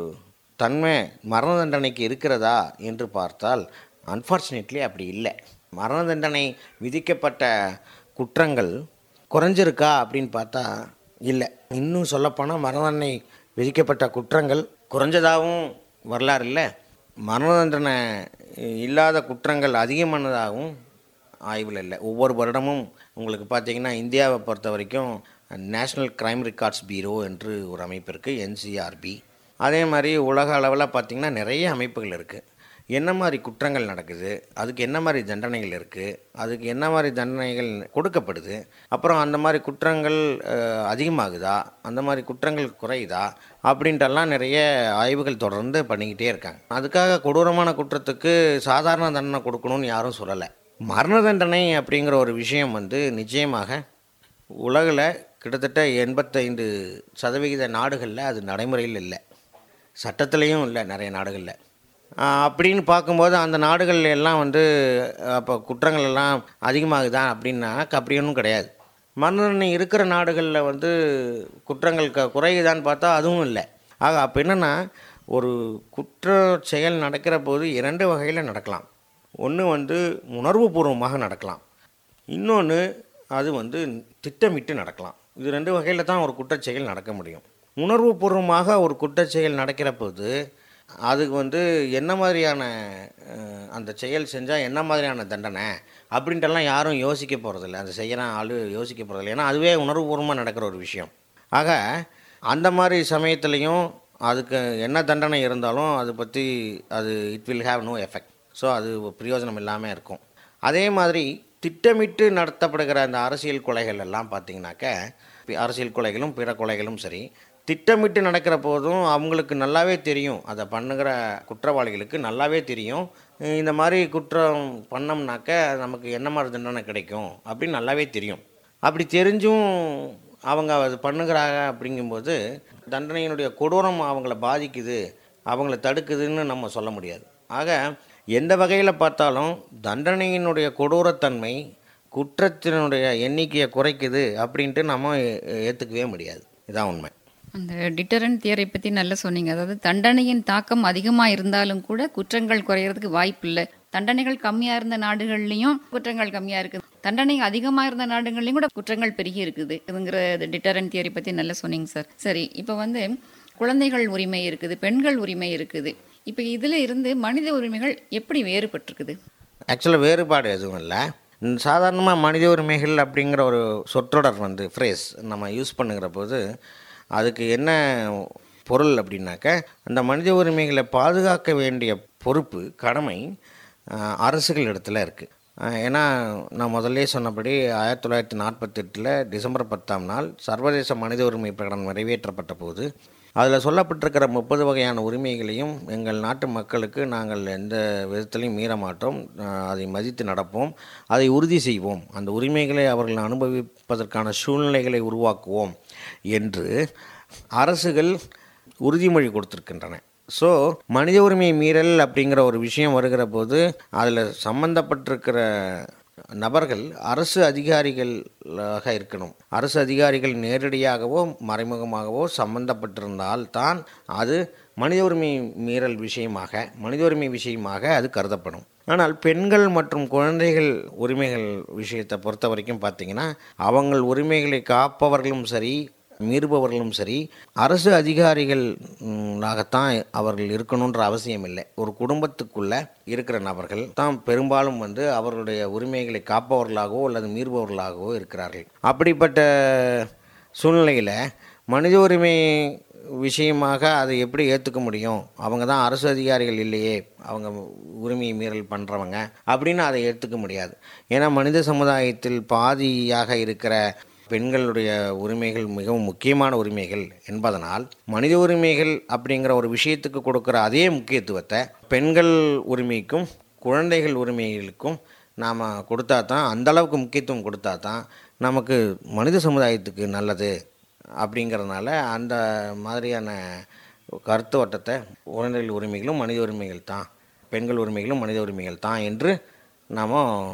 தன்மை மரண தண்டனைக்கு இருக்கிறதா என்று பார்த்தால் அன்ஃபார்ச்சுனேட்லி அப்படி இல்லை மரண தண்டனை விதிக்கப்பட்ட குற்றங்கள் குறைஞ்சிருக்கா அப்படின்னு பார்த்தா இல்லை இன்னும் சொல்லப்போனால் மரண தண்டனை விதிக்கப்பட்ட குற்றங்கள் குறைஞ்சதாகவும் வரலாறு இல்லை மரண தண்டனை இல்லாத குற்றங்கள் அதிகமானதாகவும் ஆய்வில் இல்லை ஒவ்வொரு வருடமும் உங்களுக்கு பார்த்தீங்கன்னா இந்தியாவை பொறுத்த வரைக்கும் நேஷ்னல் கிரைம் ரெக்கார்ட்ஸ் பீரோ என்று ஒரு அமைப்பு இருக்குது என்சிஆர்பி அதே மாதிரி உலக அளவில் பார்த்திங்கன்னா நிறைய அமைப்புகள் இருக்குது என்ன மாதிரி குற்றங்கள் நடக்குது அதுக்கு என்ன மாதிரி தண்டனைகள் இருக்குது அதுக்கு என்ன மாதிரி தண்டனைகள் கொடுக்கப்படுது அப்புறம் அந்த மாதிரி குற்றங்கள் அஹ், அதிகமாகுதா அந்த மாதிரி குற்றங்கள் குறையுதா அப்படின்ட்டெல்லாம் நிறைய ஆய்வுகள் தொடர்ந்து பண்ணிக்கிட்டே இருக்காங்க அதுக்காக கொடூரமான குற்றத்துக்கு சாதாரண தண்டனை கொடுக்கணும்னு யாரும் சொல்லலை மரண தண்டனை அப்படிங்கிற ஒரு விஷயம் வந்து நிச்சயமாக உலகில் கிட்டத்தட்ட எண்பத்தைந்து சதவிகித நாடுகளில் அது நடைமுறையில் இல்லை சட்டத்துலேயும் இல்லை நிறைய நாடுகளில் ஆஹ் அப்படின்னு பார்க்கும்போது அந்த நாடுகள் எல்லாம் வந்து அப்போ குற்றங்கள் எல்லாம் அதிகமாகுதா அப்படின்னா அப்படி ஒன்றும் கிடையாது மரண தண்டனை இருக்கிற நாடுகளில் வந்து குற்றங்கள் க குறையுதான்னு பார்த்தா அதுவும் இல்லை ஆக அப்போ என்னென்னா ஒரு குற்ற செயல் நடக்கிற போது இரண்டு வகையில் நடக்கலாம் ஒன்று வந்து உணர்வுபூர்வமாக நடக்கலாம் இன்னொன்று அது வந்து திட்டமிட்டு நடக்கலாம் இது ரெண்டு வகையில் தான் ஒரு குற்றச்செயல் நடக்க முடியும் உணர்வுபூர்வமாக ஒரு குற்றச்செயல் நடக்கிற போது அதுக்கு வந்து என்ன மாதிரியான அஹ், அந்த செயல் செஞ்சால் என்ன மாதிரியான தண்டனை அப்படின்ட்டுலாம் யாரும் யோசிக்க போகிறதில்ல அந்த செய்கிற ஆள் யோசிக்க போகிறதில்ல ஏன்னா அதுவே உணர்வுபூர்வமாக நடக்கிற ஒரு விஷயம் ஆக அந்த மாதிரி சமயத்துலேயும் அதுக்கு என்ன தண்டனை இருந்தாலும் அதை பற்றி அது it will have no effect so அது பிரயோஜனம் இல்லாமல் இருக்கும் அதே மாதிரி திட்டமிட்டு நடத்தப்படுகிற அந்த அரசியல் கொலைகள் எல்லாம் பார்த்தீங்கன்னாக்க அரசியல் கொலைகளும் பிற கொலைகளும் சரி திட்டமிட்டு நடக்கிற போதும் அவங்களுக்கு நல்லாவே தெரியும் அதை பண்ணுகிற குற்றவாளிகளுக்கு நல்லாவே தெரியும் அஹ் இந்த மாதிரி குற்றம் பண்ணோம்னாக்க நமக்கு என்ன மாதிரி தண்டனை கிடைக்கும் அப்படின்னு நல்லாவே தெரியும் அப்படி தெரிஞ்சும் அவங்க அது பண்ணுகிறாங்க அப்படிங்கும்போது தண்டனையினுடைய கொடூரம் அவங்கள பாதிக்குது அவங்கள தடுக்குதுன்னு நம்ம சொல்ல முடியாது ஆக எந்த வகையில் பார்த்தாலும் தண்டனையினுடைய கொடூரத்தன்மை குற்றத்தினுடைய எண்ணிக்கையை குறைக்குது அப்படின்ட்டு நம்ம ஏ- ஏற்றுக்கவே முடியாது இதான் உண்மை அந்த டிட்டரண்ட் தியரை பற்றி நல்லா சொன்னீங்க அதாவது தண்டனையின் தாக்கம் அதிகமாக இருந்தாலும் கூட குற்றங்கள் குறையறதுக்கு வாய்ப்பு இல்லை தண்டனைகள் கம்மியாக இருந்த நாடுகள்லையும் குற்றங்கள் கம்மியாக இருக்குது தண்டனை அதிகமாக இருந்த நாடுகள்லையும் கூட குற்றங்கள் பெருகி இருக்குது இதுங்கிற டிட்டரண்ட் தியரி பற்றி நல்லா சொன்னீங்க சார் சரி இப்போ வந்து குழந்தைகள் உரிமை இருக்குது பெண்கள் உரிமை இருக்குது இப்போ இதில் இருந்து மனித உரிமைகள் எப்படி வேறுபட்டிருக்குது ஆக்சுவலாக வேறுபாடு எதுவும் இல்லை சாதாரணமாக மனித உரிமைகள் அப்படிங்கிற ஒரு சொற்றொடர் வந்து ஃப்ரேஸ் நம்ம யூஸ் பண்ணுகிற போது அதுக்கு என்ன பொருள் அப்படின்னாக்க அந்த மனித உரிமைகளை பாதுகாக்க வேண்டிய பொறுப்பு கடமை ஆஹ், அரசுகள் இடத்துல இருக்குது ஏன்னா நான் முதல்லே சொன்னபடி ஆயிரத்தி தொள்ளாயிரத்தி நாற்பத்தெட்டில் டிசம்பர் பத்தாம் நாள் சர்வதேச மனித உரிமை பிரகடனம் நிறைவேற்றப்பட்ட போது அதில் சொல்லப்பட்டிருக்கிற முப்பது வகையான உரிமைகளையும் எங்கள் நாட்டு மக்களுக்கு நாங்கள் எந்த விதத்திலையும் மீற மாட்டோம் அஹ் அதை மதித்து நடப்போம் அதை உறுதி செய்வோம் அந்த உரிமைகளை அவர்கள் அனுபவிப்பதற்கான சூழ்நிலைகளை உருவாக்குவோம் என்று அரசுகள் உறுதிமொழி கொடுத்திருக்கின்றன ஸோ மனித உரிமை மீறல் அப்படிங்கிற ஒரு விஷயம் வருகிற போது அதில் சம்பந்தப்பட்டிருக்கிற நபர்கள் அரசு அதிகாரிகளாக இருக்கணும் அரசு அதிகாரிகள் நேரடியாகவோ மறைமுகமாகவோ சம்பந்தப்பட்டிருந்தால் தான் அது மனித உரிமை மீறல் விஷயமாக மனித உரிமை விஷயமாக அது கருதப்படும் ஆனால் பெண்கள் மற்றும் குழந்தைகள் உரிமைகள் விஷயத்தை பொறுத்த வரைக்கும் பார்த்தீங்கன்னா அவங்கள் உரிமைகளை காப்பவர்களும் சரி மீறுபவர்களும் சரி அரசு அதிகாரிகளாகத்தான் அவர்கள் இருக்கணுன்ற அவசியம் இல்லை ஒரு குடும்பத்துக்குள்ள இருக்கிற நபர்கள் தான் பெரும்பாலும் வந்து அவர்களுடைய உரிமைகளை காப்பவர்களாகவோ அல்லது மீறுபவர்களாகவோ இருக்கிறார்கள் அப்படிப்பட்ட சூழ்நிலையில் மனித உரிமை விஷயமாக அதை எப்படி ஏற்றுக்க முடியும் அவங்க தான் அரசு அதிகாரிகள் இல்லையே அவங்க உரிமை மீறல் பண்ணுறவங்க அப்படின்னு அதை ஏற்றுக்க முடியாது ஏன்னா மனித சமுதாயத்தில் பாதியாக இருக்கிற பெண்களுடைய உரிமைகள் மிகவும் முக்கியமான உரிமைகள் என்பதனால் மனித உரிமைகள் அப்படிங்கிற ஒரு விஷயத்துக்கு கொடுக்குற அதே முக்கியத்துவத்தை பெண்கள் உரிமைக்கும் குழந்தைகள் உரிமைகளுக்கும் நாம் கொடுத்தா தான் அந்தளவுக்கு முக்கியத்துவம் கொடுத்தா தான் நமக்கு மனித சமுதாயத்துக்கு நல்லது அப்படிங்கிறதுனால அந்த மாதிரியான கருத்து வட்டத்தை குழந்தைகள் உரிமைகளும் மனித உரிமைகள் தான் பெண்கள் உரிமைகளும் மனித உரிமைகள் தான் என்று நாம்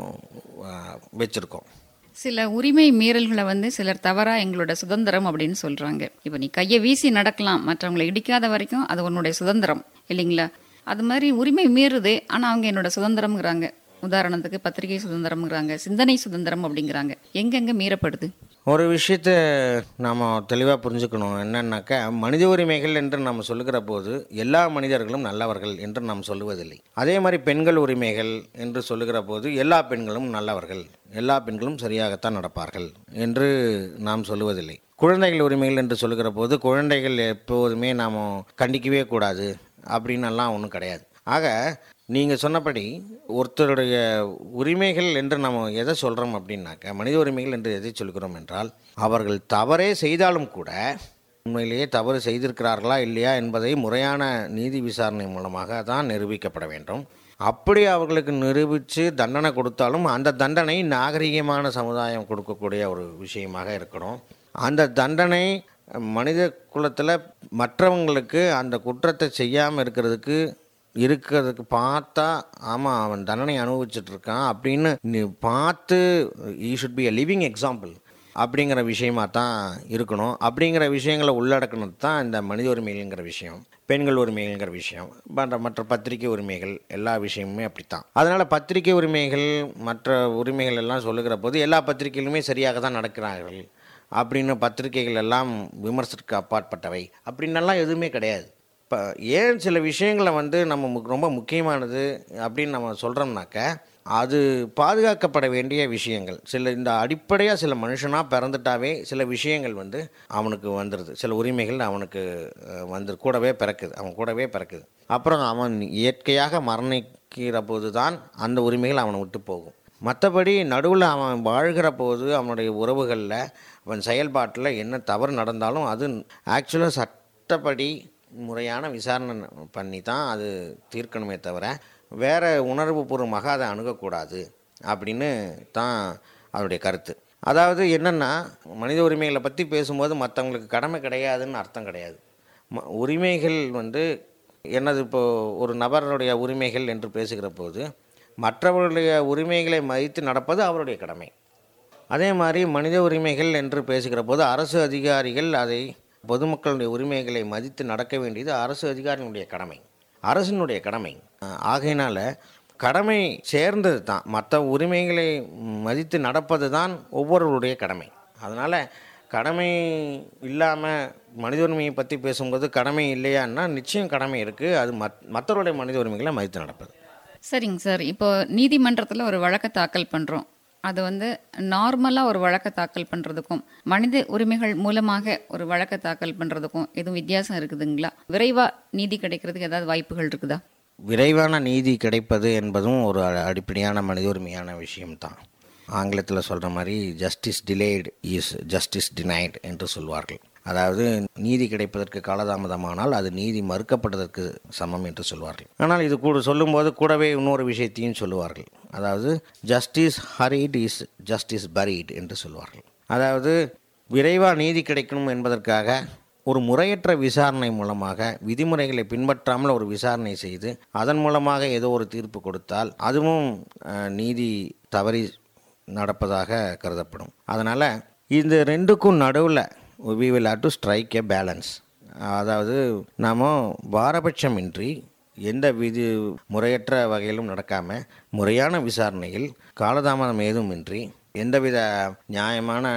வச்சுருக்கோம் சில உரிமை மீறல்களை வந்து சிலர் தவறா எங்களோட சுதந்திரம் அப்படின்னு சொல்றாங்க இப்போ நீ கையை வீசி நடக்கலாம் மற்றவங்களை இடிக்காத வரைக்கும் அது உன்னுடைய சுதந்திரம் இல்லைங்களா அது மாதிரி உரிமை மீறுது ஆனா அவங்க என்னோட சுதந்திரம்ங்கிறாங்க உதாரணத்துக்கு பத்திரிகை சுதந்திரம்ங்கிறாங்க சிந்தனை சுதந்திரம் அப்படிங்கிறாங்க எங்கெங்க மீறப்படுது ஒரு விஷயத்தை நாம் தெளிவாக புரிஞ்சுக்கணும் என்னன்னாக்கா மனித உரிமைகள் என்று நாம் சொல்லுகிற போது எல்லா மனிதர்களும் நல்லவர்கள் என்று நாம் சொல்லுவதில்லை அதே மாதிரி பெண்கள் உரிமைகள் என்று சொல்லுகிற போது எல்லா பெண்களும் நல்லவர்கள் எல்லா பெண்களும் சரியாகத்தான் நடப்பார்கள் என்று நாம் சொல்லுவதில்லை குழந்தைகள் உரிமைகள் என்று சொல்லுகிற போது குழந்தைகள் எப்போதுமே நாம் கண்டிக்கவே கூடாது அப்படின்னு எல்லாம் ஒன்றும் கிடையாது ஆக நீங்கள் சொன்னபடி ஒருத்தருடைய உரிமைகள் என்று நம்ம எதை சொல்கிறோம் அப்படின்னாக்க மனித உரிமைகள் என்று எதை சொல்கிறோம் என்றால் அவர்கள் தவறே செய்தாலும் கூட உண்மையிலேயே தவறு செய்திருக்கிறார்களா இல்லையா என்பதை முறையான நீதி விசாரணை மூலமாக தான் நிரூபிக்கப்பட வேண்டும் அப்படி அவர்களுக்கு நிரூபித்து தண்டனை கொடுத்தாலும் அந்த தண்டனை நாகரிகமான சமுதாயம் கொடுக்கக்கூடிய ஒரு விஷயமாக இருக்கணும் அந்த தண்டனை மனித குலத்தில் மற்றவங்களுக்கு அந்த குற்றத்தை செய்யாமல் இருக்கிறதுக்கு இருக்கிறதுக்கு பார்த்தா ஆமாம் அவன் தண்டனை அனுபவிச்சுட்டு இருக்கான் அப்படின்னு நீ பார்த்து he should be a living example அப்படிங்கிற விஷயமா தான் இருக்கணும் அப்படிங்கிற விஷயங்களை உள்ளடக்கினது தான் இந்த மனித உரிமைகள்ங்கிற விஷயம் பெண்கள் உரிமைகள்ங்கிற விஷயம் மற்ற மற்ற பத்திரிகை உரிமைகள் எல்லா விஷயமுமே அப்படித்தான் அதனால் பத்திரிகை உரிமைகள் மற்ற உரிமைகள் எல்லாம் சொல்லுகிற போது எல்லா பத்திரிகைகளுமே சரியாக தான் நடக்கிறார்கள் அப்படின்னு பத்திரிகைகள் எல்லாம் விமர்சனத்துக்கு அப்பாற்பட்டவை அப்படின்னெல்லாம் எதுவுமே கிடையாது இப்போ ஏன் சில விஷயங்களை வந்து நம்ம மு- ரொம்ப முக்கியமானது அப்படின்னு நம்ம சொல்கிறோம்னாக்க அது பாதுகாக்கப்பட வேண்டிய விஷயங்கள் சில இந்த அடிப்படையாக சில மனுஷனாக பிறந்துட்டாவே சில விஷயங்கள் வந்து அவனுக்கு வந்துடுது சில உரிமைகள் அவனுக்கு அஹ், வந்து கூடவே பிறக்குது அவன் கூடவே பிறக்குது அப்புறம் அவன் இயற்கையாக மரணிக்கிற போது தான் அந்த உரிமைகள் அவனை விட்டு போகும் மற்றபடி நடுவில் அவன் வாழ்கிற போது அவனுடைய உறவுகளில் அவன் செயல்பாட்டில் என்ன தவறு நடந்தாலும் அது ஆக்சுவலாக சட்டப்படி முறையான விசாரணை பண்ணி தான் அது தீர்க்கணுமே தவிர வேறு உணர்வுபூர்வமாக அதை அணுகக்கூடாது அப்படின்னு தான் அதனுடைய கருத்து அதாவது என்னென்னா மனித உரிமைகளை பற்றி பேசும்போது மற்றவங்களுக்கு கடமை கிடையாதுன்னு அர்த்தம் கிடையாது ம உரிமைகள் வந்து என்னது இப்போது ஒரு நபருடைய உரிமைகள் என்று பேசுகிற போது மற்றவர்களுடைய உரிமைகளை மதித்து நடப்பது அவருடைய கடமை அதே மாதிரி மனித உரிமைகள் என்று பேசுகிற போது அரசு அதிகாரிகள் அதை பொதுமக்களுடைய உரிமைகளை மதித்து நடக்க வேண்டியது அரசு அதிகாரியினுடைய கடமை அரசினுடைய கடமை அஹ் ஆகையினால கடமை சேர்ந்தது தான் மற்ற உரிமைகளை மதித்து நடப்பது தான் ஒவ்வொருவருடைய கடமை அதனால் கடமை இல்லாமல் மனித உரிமையை பற்றி பேசும்போது கடமை இல்லையான்னா நிச்சயம் கடமை இருக்குது அது மத் மற்றவருடைய மனித உரிமைகளை மதித்து நடப்பது சரிங்க சார் இப்போ நீதிமன்றத்தில் ஒரு வழக்கை தாக்கல் பண்ணுறோம் அது வந்து நார்மலாக ஒரு வழக்கை தாக்கல் பண்ணுறதுக்கும் மனித உரிமைகள் மூலமாக ஒரு வழக்கை தாக்கல் பண்ணுறதுக்கும் எதுவும் வித்தியாசம் இருக்குதுங்களா விரைவாக நீதி கிடைக்கிறதுக்கு ஏதாவது வாய்ப்புகள் இருக்குதா விரைவான நீதி கிடைப்பது என்பதும் ஒரு அ- அடிப்படையான மனித உரிமையான விஷயம்தான் ஆங்கிலத்தில் சொல்கிற மாதிரி justice delayed is justice denied என்று சொல்வார்கள் அதாவது நீதி கிடைப்பதற்கு காலதாமதமானால் அது நீதி மறுக்கப்பட்டதற்கு சமம் என்று சொல்வார்கள் ஆனால் இது கூட சொல்லும்போது கூடவே இன்னொரு விஷயத்தையும் சொல்லுவார்கள் அதாவது justice hurried is justice buried என்று சொல்வார்கள் அதாவது விரைவாக நீதி கிடைக்கணும் என்பதற்காக ஒரு முறையற்ற விசாரணை மூலமாக விதிமுறைகளை பின்பற்றாமல் ஒரு விசாரணை செய்து அதன் மூலமாக ஏதோ ஒரு தீர்ப்பு கொடுத்தால் அதுவும் அஹ், நீதி தவறி நடப்பதாக கருதப்படும் அதனால் இந்த ரெண்டுக்கும் நடுவில் we will have to strike a balance அதாவது நாம் பாரபட்சமின்றி எந்த விதி முறையற்ற வகையிலும் நடக்காமல் முறையான விசாரணையில் காலதாமதம் ஏதுமின்றி எந்தவித நியாயமான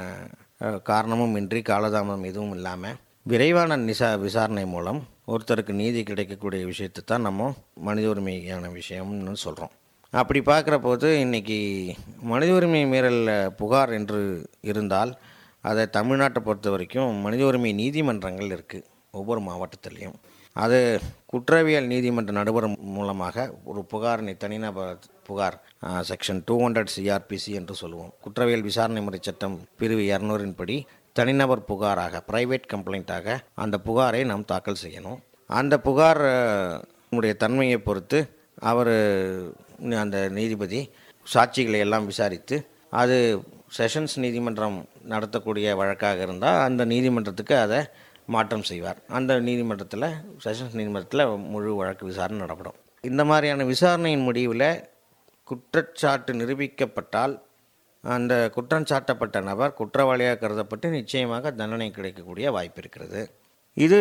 அஹ், காரணமும் இன்றி காலதாமதம் எதுவும் இல்லாமல் விரைவான நிசா விசாரணை மூலம் ஒருத்தருக்கு நீதி கிடைக்கக்கூடிய விஷயத்தை தான் நம்ம மனித உரிமையான விஷயம்னு சொல்கிறோம் அப்படி பார்க்குற போது இன்றைக்கி மனித உரிமை மீறல் புகார் என்று இருந்தால் அதை தமிழ்நாட்டை பொறுத்த வரைக்கும் மனித உரிமை நீதிமன்றங்கள் இருக்குது ஒவ்வொரு மாவட்டத்திலையும் அது குற்றவியல் நீதிமன்ற நடுவர் மூலமாக ஒரு புகாரினை தனிநபர் புகார் செக்ஷன் டூ ஹண்ட்ரட் சிஆர்பிசி என்று சொல்லுவோம் குற்றவியல் விசாரணை முறை சட்டம் பிரிவு இரநூறின் படி தனிநபர் புகாராக பிரைவேட் கம்ப்ளைண்ட்டாக அந்த புகாரை நாம் தாக்கல் செய்யணும் அந்த புகார் அஹ், உடைய தன்மையை பொறுத்து அவர் அந்த நீதிபதி சாட்சிகளை எல்லாம் விசாரித்து அது செஷன்ஸ் நீதிமன்றம் நடத்தக்கூடிய வழக்காக இருந்தால் அந்த நீதிமன்றத்துக்கு அதை மாற்றம் செய்வார் அந்த நீதிமன்றத்தில் செஷன்ஸ் நீதிமன்றத்தில் முழு வழக்கு விசாரணை நடப்படும் இந்த மாதிரியான விசாரணையின் முடிவில் குற்றச்சாட்டு நிரூபிக்கப்பட்டால் அந்த குற்றம் சாட்டப்பட்ட நபர் குற்றவாளியாக கருதப்பட்டு நிச்சயமாக தண்டனை கிடைக்கக்கூடிய வாய்ப்பு இருக்கிறது இது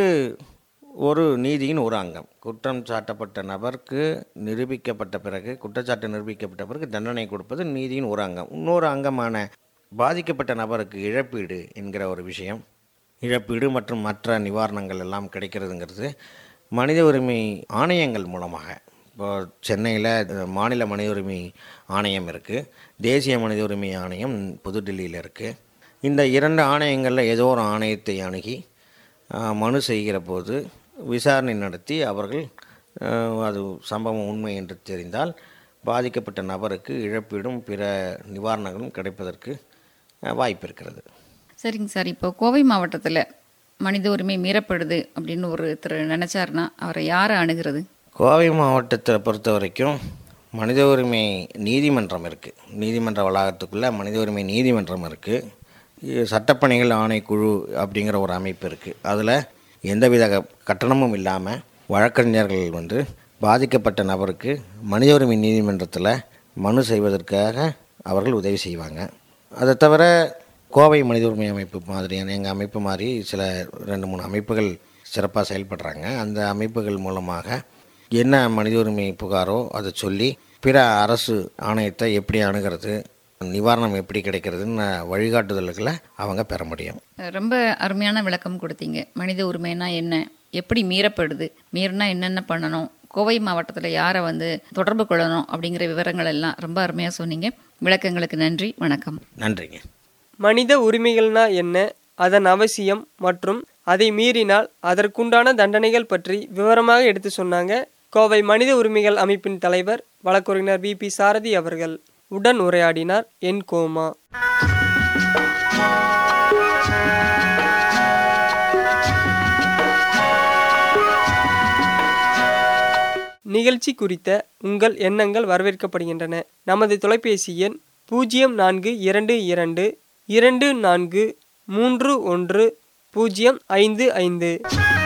ஒரு நீதியின் ஒரு அங்கம் குற்றம் சாட்டப்பட்ட நபருக்கு நிரூபிக்கப்பட்ட பிறகு குற்றச்சாட்டு நிரூபிக்கப்பட்ட பிறகு தண்டனை கொடுப்பது நீதியின் ஒரு அங்கம் இன்னொரு அங்கமான பாதிக்கப்பட்ட நபருக்கு இழப்பீடு என்கிற ஒரு விஷயம் இழப்பீடு மற்றும் மற்ற நிவாரணங்கள் எல்லாம் கிடைக்கிறதுங்கிறது மனித உரிமை ஆணையங்கள் மூலமாக இப்போ சென்னையில் மாநில மனித உரிமை ஆணையம் இருக்குது தேசிய மனித உரிமை ஆணையம் புதுடில்லியில் இருக்குது இந்த இரண்டு ஆணையங்களில் ஏதோ ஒரு ஆணையத்தை அணுகி ஆஹ், மனு செய்கிற போது விசாரணை நடத்தி அவர்கள் ஆஹ், அது சம்பவம் உண்மை என்று தெரிந்தால் பாதிக்கப்பட்ட நபருக்கு இழப்பீடும் பிற நிவாரணங்களும் கிடைப்பதற்கு ஆஹ், வாய்ப்பு இருக்கிறது சரிங்க சார் இப்போ கோவை மாவட்டத்தில் மனித உரிமை மீறப்படுது அப்படின்னு ஒருத்தர் நினைச்சாருன்னா அவரை யாரை அணுகிறது கோவை மாவட்டத்தை பொறுத்த வரைக்கும் மனித உரிமை நீதிமன்றம் இருக்குது நீதிமன்ற வளாகத்துக்குள்ளே மனித உரிமை நீதிமன்றம் இருக்குது சட்டப்பணிகள் ஆணைக்குழு அப்படிங்கிற ஒரு அமைப்பு இருக்குது அதில் எந்தவித க- கட்டணமும் இல்லாமல் வழக்கறிஞர்கள் வந்து பாதிக்கப்பட்ட நபருக்கு மனித உரிமை நீதிமன்றத்தில் மனு செய்வதற்காக அவர்கள் உதவி செய்வாங்க அதை தவிர கோவை மனித உரிமை அமைப்பு மாதிரியான எங்கள் அமைப்பு மாதிரி சில ரெண்டு மூணு அமைப்புகள் சிறப்பாக செயல்படுறாங்க அந்த அமைப்புகள் மூலமாக என்ன மனித உரிமை புகாரோ அதை சொல்லி பிற அரசு ஆணையத்தை எப்படி அணுகிறது நிவாரணம் எப்படி கிடைக்கிறதுன்னு வழிகாட்டுதல்களை அவங்க பெற முடியும் ரொம்ப அருமையான விளக்கம் கொடுத்தீங்க மனித உரிமைனா என்ன எப்படி மீறப்படுது மீறினா என்னென்ன பண்ணணும் கோவை மாவட்டத்தில் யாரை வந்து தொடர்பு கொள்ளணும் அப்படிங்கிற விவரங்கள் எல்லாம் ரொம்ப அருமையாக சொன்னீங்க விளக்கங்களுக்கு நன்றி வணக்கம் நன்றிங்க மனித உரிமைகள்னா என்ன அதன் அவசியம் மற்றும் அதை மீறினால் அதற்குண்டான தண்டனைகள் பற்றி விவரமாக எடுத்து சொன்னாங்க கோவை மனித உரிமைகள் அமைப்பின் தலைவர் வழக்கறிஞர் வி பி சாரதி அவர்கள் உடன் உரையாடினார் என் கோமா நிகழ்ச்சி குறித்த உங்கள் எண்ணங்கள் வரவேற்கப்படுகின்றன நமது தொலைபேசி எண் பூஜ்ஜியம் நான்கு இரண்டு இரண்டு இரண்டு நான்கு மூன்று ஒன்று பூஜ்ஜியம் ஐந்து ஐந்து